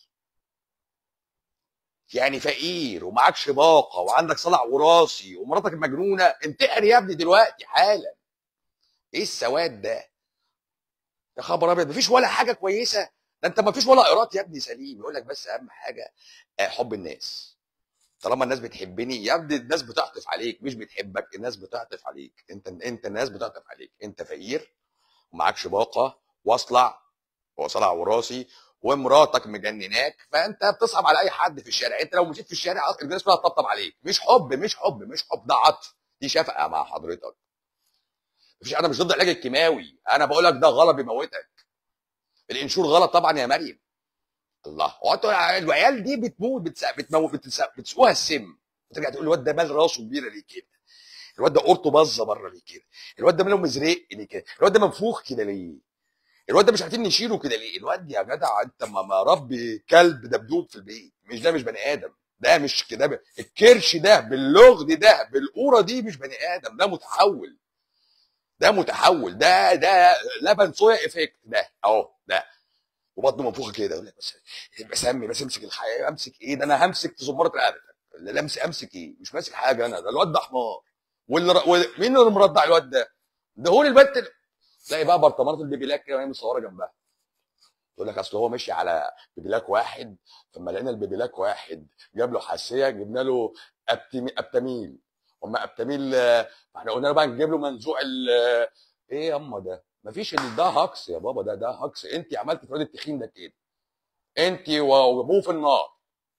يعني فقير ومعكش باقه وعندك صلع وراثي ومراتك مجنونه انتحر يا ابني دلوقتي حالا ايه السواد ده؟ يا خبر ابيض مفيش ولا حاجه كويسه ده انت مفيش ولا قيراط يا ابني سليم يقول لك بس اهم حاجه آه، حب الناس طالما الناس بتحبني يا ابني الناس بتعطف عليك مش بتحبك الناس بتعطف عليك انت انت الناس بتعطف عليك انت فقير ومعكش باقه واصلع وصلع وراثي ومراتك مجنناك فانت بتصعب على اي حد في الشارع انت لو مشيت في الشارع اصلا الناس كلها تطبطب عليك مش حب مش حب مش حب ده عطف دي شفقه مع حضرتك مفيش انا مش ضد العلاج الكيماوي انا بقول لك ده غلط بيموتك الانشور غلط طبعا يا مريم الله هو انتوا العيال دي بتموت بتس- بتموت بتس- بتسقوها السم وترجع تقول الواد ده مال راسه كبيره ليه كده الواد ده قرطه باظه بره ليه كده الواد ده ماله مزرق ليه كده الواد ده منفوخ كده ليه الواد ده مش عارفين نشيله كده ليه الواد يا جدع انت ما ما ربي كلب دبدوب في البيت مش ده مش بني ادم ده مش كده ب- الكرش ده باللغد ده بالقوره دي مش بني ادم ده متحول ده متحول ده ده لبن صويا افكت ده اهو ده وبطنه منفوخه كده يقول لك بس بسمي بس امسك الحياه امسك ايه ده انا همسك زمره رقبتك لا امسك امسك ايه مش ماسك حاجه انا ده الواد ده حمار واللي ر... وال- مين اللي مرضع الواد ده؟ ده هو البنت اللي- تلاقي بقى برطمانات البيبيلاك كده وهي مصوره جنبها يقول لك اصل هو مشي على بيبيلاك واحد فلما لقينا البيبيلاك واحد جاب له حساسيه جبنا له أبتمي... ابتميل وما ابتميل آه، فاحنا قلنا له بقى نجيب له منزوع ال آه، ايه يا اما ده مفيش ال- ده هكس يا بابا ده ده هكس انت عملت في الواد التخين ده كده انت و- وابوه في النار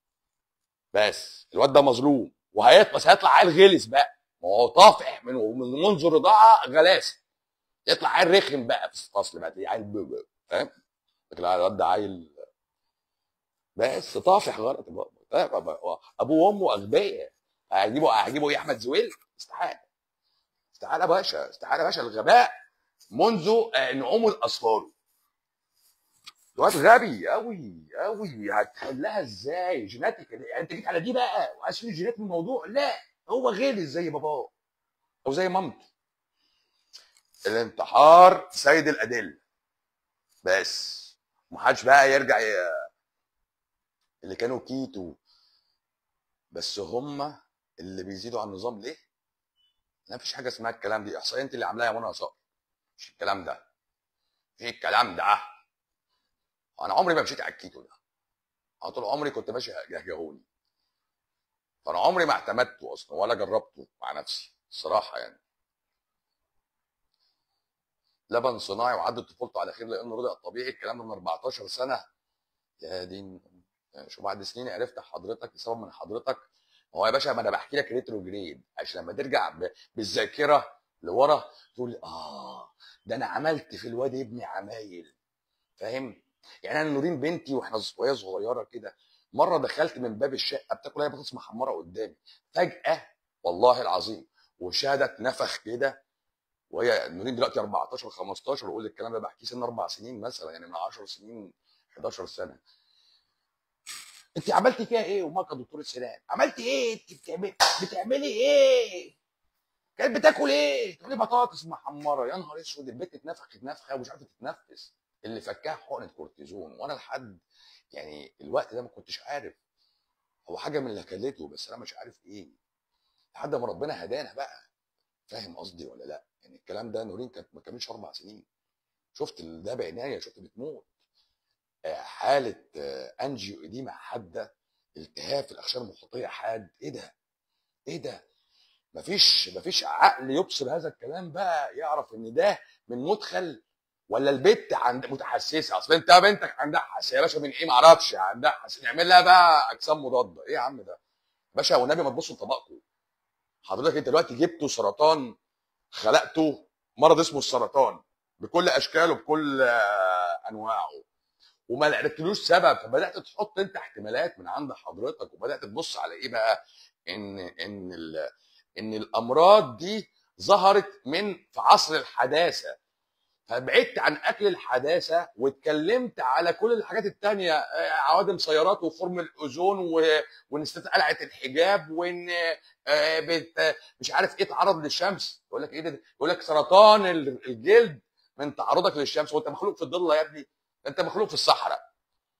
بس الواد ده مظلوم وهيطلع بس هيطلع عيل غلس بقى ما هو طافح من من منذ الرضاعه غلاسه يطلع عيل رخم بقى في الفصل بقى تلاقيه عيل ب- ب- فاهم لكن الواد ده عيل بس طافح غلط بقى. ابوه وامه اغبياء هيجيبوا هيجيبوا ايه احمد زويل استحاله استحاله يا باشا استحاله يا باشا الغباء منذ آه، نعوم الاصفار الواد غبي قوي قوي هتحلها ازاي جيناتيك يعني انت جيت على دي بقى وعايز تشيل الجينات من الموضوع لا هو غلس زي باباه او زي مامته الانتحار سيد الادله بس محدش بقى يرجع ي... اللي كانوا كيتو بس هم اللي بيزيدوا على النظام ليه؟ ما فيش حاجه اسمها الكلام دي احصائيه انت اللي عاملاها يا منى صقر مش الكلام ده في الكلام ده انا عمري ما مشيت على الكيتو ده انا طول عمري كنت ماشي جهجهوني فانا عمري ما اعتمدته اصلا ولا جربته مع نفسي الصراحه يعني لبن صناعي وعدت طفولته على خير لانه رضع طبيعي الكلام ده من 14 سنه يا دين شو بعد سنين عرفت حضرتك بسبب من حضرتك هو يا باشا ما انا بحكي لك ريتروجريد عشان لما ترجع ب- بالذاكره لورا تقول اه ده انا عملت في الواد ابني عمايل فاهم يعني انا نورين بنتي واحنا ص- وهي صغيره كده مره دخلت من باب الشقه بتاكل هي بطاطس محمره قدامي فجاه والله العظيم وشها ده اتنفخ كده وهي نورين دلوقتي 14 15 وقول الكلام ده بحكيه سن اربع سنين مثلا يعني من 10 سنين 11 سنه انت عملتي فيها ايه وما كدكتور سنان عملتي ايه انت بتعملي بتعملي ايه كانت بتاكل ايه تقول لي بطاطس محمره يا نهار اسود البت اتنفخت نفخه ومش عارفه تتنفس اللي فكاها حقنه كورتيزون وانا لحد يعني الوقت ده ما كنتش عارف هو حاجه من اللي كلته بس انا مش عارف ايه لحد ما ربنا هدانا بقى فاهم قصدي ولا لا يعني الكلام ده نورين كانت ما كملش اربع سنين شفت ال- ده بعنايه شفت بتموت آه، حاله آه، انجيو اديمه حاده التهاب في الاغشيه المخاطيه حاد ايه ده ايه ده مفيش مفيش عقل يبصر هذا الكلام بقى يعرف ان ده من مدخل ولا البت عند متحسسه اصل انت بنتك عندها حساسيه يا باشا من ايه معرفش عندها حساسيه نعمل لها بقى اجسام مضاده ايه يا عم ده باشا والنبي ما تبصوا لطبقكم حضرتك انت دلوقتي جبتوا سرطان خلقته مرض اسمه السرطان بكل اشكاله بكل آه، انواعه وما لقيتلوش سبب فبدات تحط انت احتمالات من عند حضرتك وبدات تبص على ايه بقى ان ان ال- ان الامراض دي ظهرت من في عصر الحداثه فبعدت عن اكل الحداثه واتكلمت على كل الحاجات التانية آه، عوادم سيارات وفورم الاوزون و- وان ست قلعه الحجاب وان آه، بت مش عارف ايه تعرض للشمس يقول لك ايه ده يقول لك سرطان ال- الجلد من تعرضك للشمس وانت مخلوق في الضله يا ابني ده انت مخلوق في الصحراء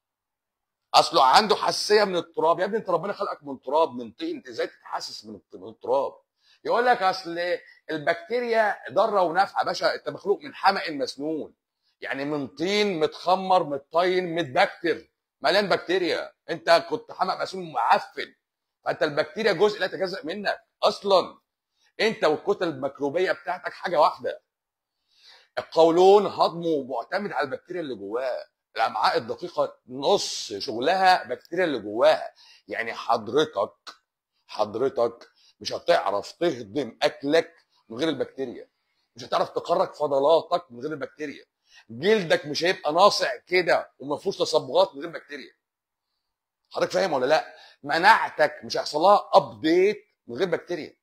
اصله عنده حساسيه من التراب يا ابني انت ربنا خلقك من تراب من طين انت ازاي تتحسس من الت- من التراب يقول لك اصل البكتيريا ضاره ونافعه باشا انت مخلوق من حمأ مسنون يعني من طين متخمر متطين متبكتر مليان بكتيريا انت كنت حمأ مسنون معفن فانت البكتيريا جزء لا يتجزأ منك اصلا انت والكتل الميكروبيه بتاعتك حاجه واحده القولون هضمه معتمد على البكتيريا اللي جواه الامعاء الدقيقه نص شغلها بكتيريا اللي جواها يعني حضرتك حضرتك مش هتعرف تهضم اكلك من غير البكتيريا مش هتعرف تخرج فضلاتك من غير البكتيريا جلدك مش هيبقى ناصع كده وما فيهوش تصبغات من غير بكتيريا حضرتك فاهم ولا لا مناعتك مش هيحصل لها ابديت من غير بكتيريا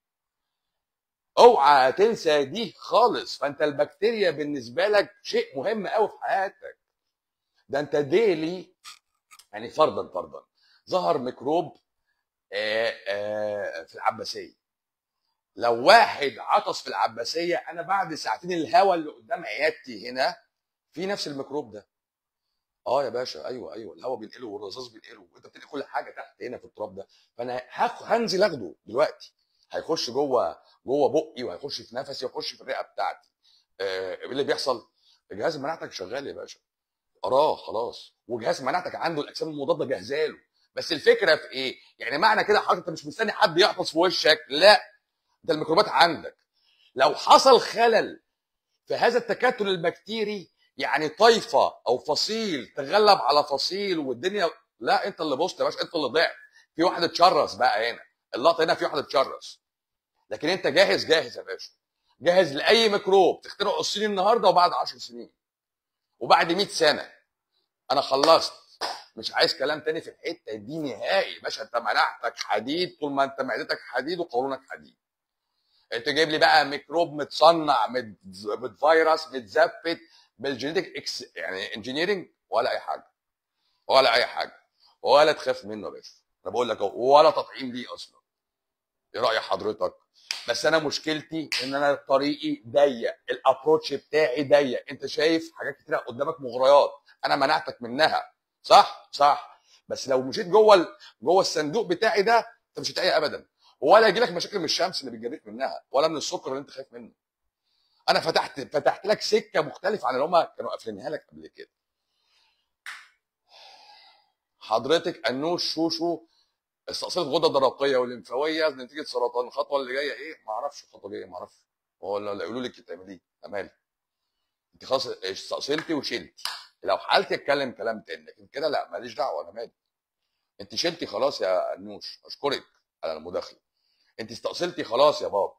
اوعى تنسى دي خالص فانت البكتيريا بالنسبه لك شيء مهم قوي في حياتك ده انت ديلي يعني فرضا فرضا ظهر ميكروب آه، آه، في العباسيه لو واحد عطس في العباسيه انا بعد ساعتين الهواء اللي قدام عيادتي هنا في نفس الميكروب ده اه يا باشا ايوه ايوه الهواء بينقله والرصاص بينقله وانت بتنقل كل حاجه تحت هنا في التراب ده فانا هاخ- هنزل اخده دلوقتي هيخش جوه جوه بقي وهيخش في نفسي ويخش في الرئه بتاعتي آه، ايه اللي بيحصل؟ جهاز مناعتك شغال يا باشا اراه خلاص وجهاز مناعتك عنده الاجسام المضاده جاهزه له بس الفكره في ايه؟ يعني معنى كده حضرتك انت مش مستني حد يعطس في وشك لا ده الميكروبات عندك لو حصل خلل في هذا التكتل البكتيري يعني طائفه او فصيل تغلب على فصيل والدنيا لا انت اللي بصت يا باشا انت اللي ضعت في واحد اتشرس بقى هنا اللقطه هنا في واحد اتشرس لكن انت جاهز جاهز يا باشا جاهز لاي ميكروب تخترعه الصين النهارده وبعد 10 سنين وبعد 100 سنه انا خلصت مش عايز كلام تاني في الحته دي نهائي باشا انت مناعتك حديد طول ما انت معدتك حديد وقولونك حديد انت جايب لي بقى ميكروب متصنع مت- متفيروس متزفت بالجينيتك اكس يعني انجينيرنج ولا اي حاجه ولا اي حاجه ولا تخاف منه يا باشا انا بقول لك اهو ولا تطعيم ليه اصلا ايه راي حضرتك بس انا مشكلتي ان انا طريقي ضيق الابروتش بتاعي ضيق انت شايف حاجات كتيره قدامك مغريات انا منعتك منها صح صح بس لو مشيت جوه ال- جوه الصندوق بتاعي ده انت مش هتلاقي ابدا ولا يجي لك مشاكل من الشمس اللي بتجريك منها ولا من السكر اللي انت خايف منه انا فتحت فتحت لك سكه مختلفه عن اللي هم كانوا قافلينها لك قبل كده حضرتك انوش شوشو استأصلت الغده الدرقيه والليمفاويه نتيجه سرطان الخطوه اللي جايه ايه ما اعرفش الخطوه الجايه ما اعرفش هو اللي يقولوا لك تعمليه انا مالي انت خلاص استأصلتي وشلتي لو حالتي اتكلم كلام تاني لكن كده لا ماليش دعوه انا مالي انت شلتي خلاص يا انوش اشكرك على المداخله انت استأصلتي خلاص يا بابا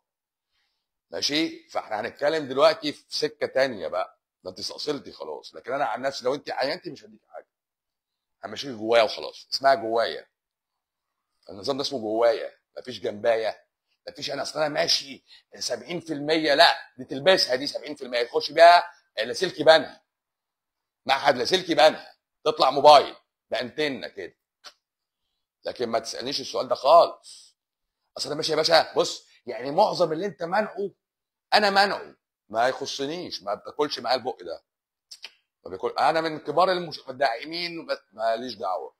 ماشي فاحنا هنتكلم دلوقتي في سكه تانية بقى ده انت استأصلتي خلاص لكن انا عن نفسي لو انت عينتي مش هديك حاجه همشيك جوايا وخلاص اسمها جوايا النظام ده اسمه جوايا مفيش جنبايا مفيش انا اصل انا ماشي 70% لا دي تلبسها دي 70% تخش بيها لاسلكي بنها معهد لاسلكي بنها تطلع موبايل بانتنه كده لكن ما تسالنيش السؤال ده خالص اصل انا ماشي يا باشا بص يعني معظم اللي انت منعه انا منعه ما يخصنيش ما بتاكلش معايا البق ده ما بياكل انا من كبار المش- الداعمين بس ماليش دعوه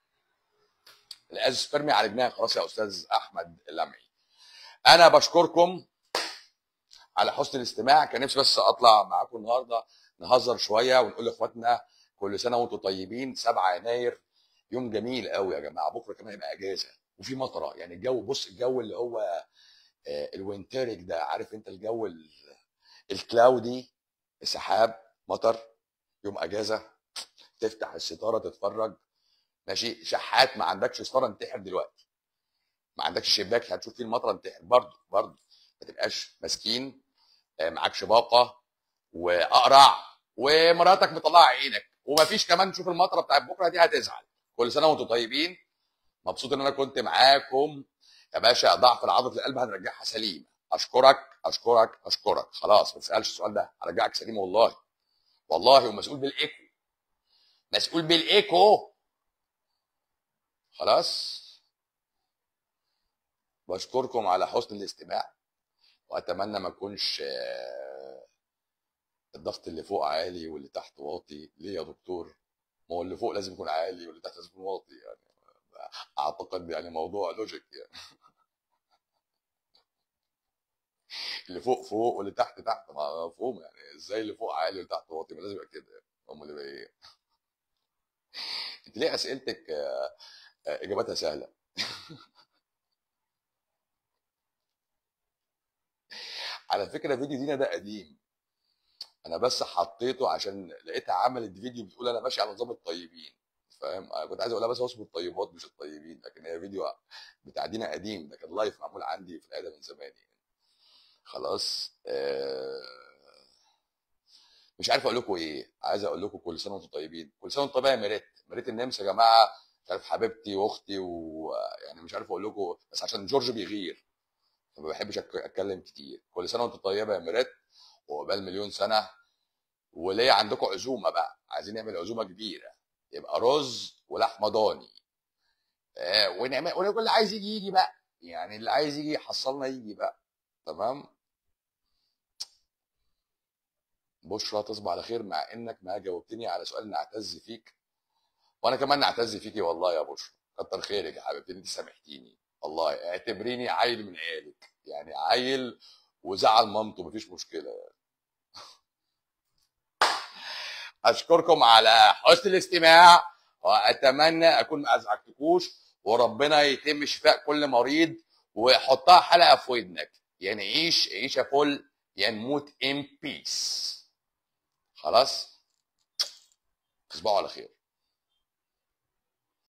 الازوسبرمي عالجناها خلاص يا استاذ احمد اللمعي انا بشكركم على حسن الاستماع كان نفسي بس اطلع معاكم النهارده نهزر شويه ونقول لاخواتنا كل سنه وانتم طيبين 7 يناير يوم جميل قوي يا جماعه بكره كمان هيبقى اجازه وفي مطره يعني الجو بص الجو اللي هو آه، الوينتريك ده عارف انت الجو ال- الكلاودي سحاب مطر يوم اجازه تفتح الستاره تتفرج ماشي شحات ما عندكش ستاره انتحر دلوقتي ما عندكش شباك هتشوف فيه المطره انتحر برضه برضه ما تبقاش مسكين آه، معكش باقه واقرع ومراتك مطلعه عينك ومفيش كمان تشوف المطره بتاعت بكره دي هتزعل كل سنه وانتم طيبين مبسوط ان انا كنت معاكم يا باشا ضعف العضله القلب هنرجعها سليمه اشكرك اشكرك اشكرك خلاص ما تسالش السؤال ده هرجعك سليم والله والله ومسؤول بالايكو مسؤول بالايكو خلاص بشكركم على حسن الاستماع واتمنى ما اكونش آه، الضغط اللي فوق عالي واللي تحت واطي ليه يا دكتور ما هو اللي فوق لازم يكون عالي واللي تحت لازم يكون واطي يعني اعتقد يعني موضوع لوجيك يعني اللي فوق فوق واللي تحت تحت ما مفهوم يعني ازاي اللي فوق عالي واللي تحت واطي ما لازم يبقى كده يعني امال يبقى ايه انت ليه اسئلتك آه، آه، اجاباتها سهله على فكره فيديو دينا ده قديم انا بس حطيته عشان لقيتها عملت فيديو بتقول انا ماشي على نظام الطيبين فاهم انا كنت عايز اقولها بس هو اسمه الطيبات مش الطيبين لكن هي فيديو بتاع دينا قديم ده كان لايف معمول عندي في العياده من زمان يعني خلاص آه، مش عارف اقول لكم ايه عايز اقول لكم كل سنه وانتم طيبين كل سنه وانتم طيبين يا ميريت ميريت النمس يا جماعه مش عارف حبيبتي واختي ويعني مش عارف اقول لكم بس عشان جورج بيغير فما بحبش أك- اتكلم كتير كل سنه وانتم طيبه يا ميريت وعقبال مليون سنه وليه عندكم عزومه بقى عايزين نعمل عزومه كبيره يبقى رز ولحمه ضاني آه، ونعمل ونقول اللي عايز يجي يجي بقى يعني اللي عايز يجي يحصلنا يجي بقى تمام بشرى تصبح على خير مع انك ما جاوبتني على سؤال نعتز فيك وانا كمان نعتز فيكي والله يا بشرى كتر خيرك يا حبيبتي انت سامحتيني والله اعتبريني عيل من عيالك يعني عيل وزعل مامته مفيش مشكله اشكركم على حسن الاستماع واتمنى اكون ما ازعجتكوش وربنا يتم شفاء كل مريض وحطها حلقه في ودنك يعني عيش عيشه فل يا نموت ان بيس خلاص تصبحوا على خير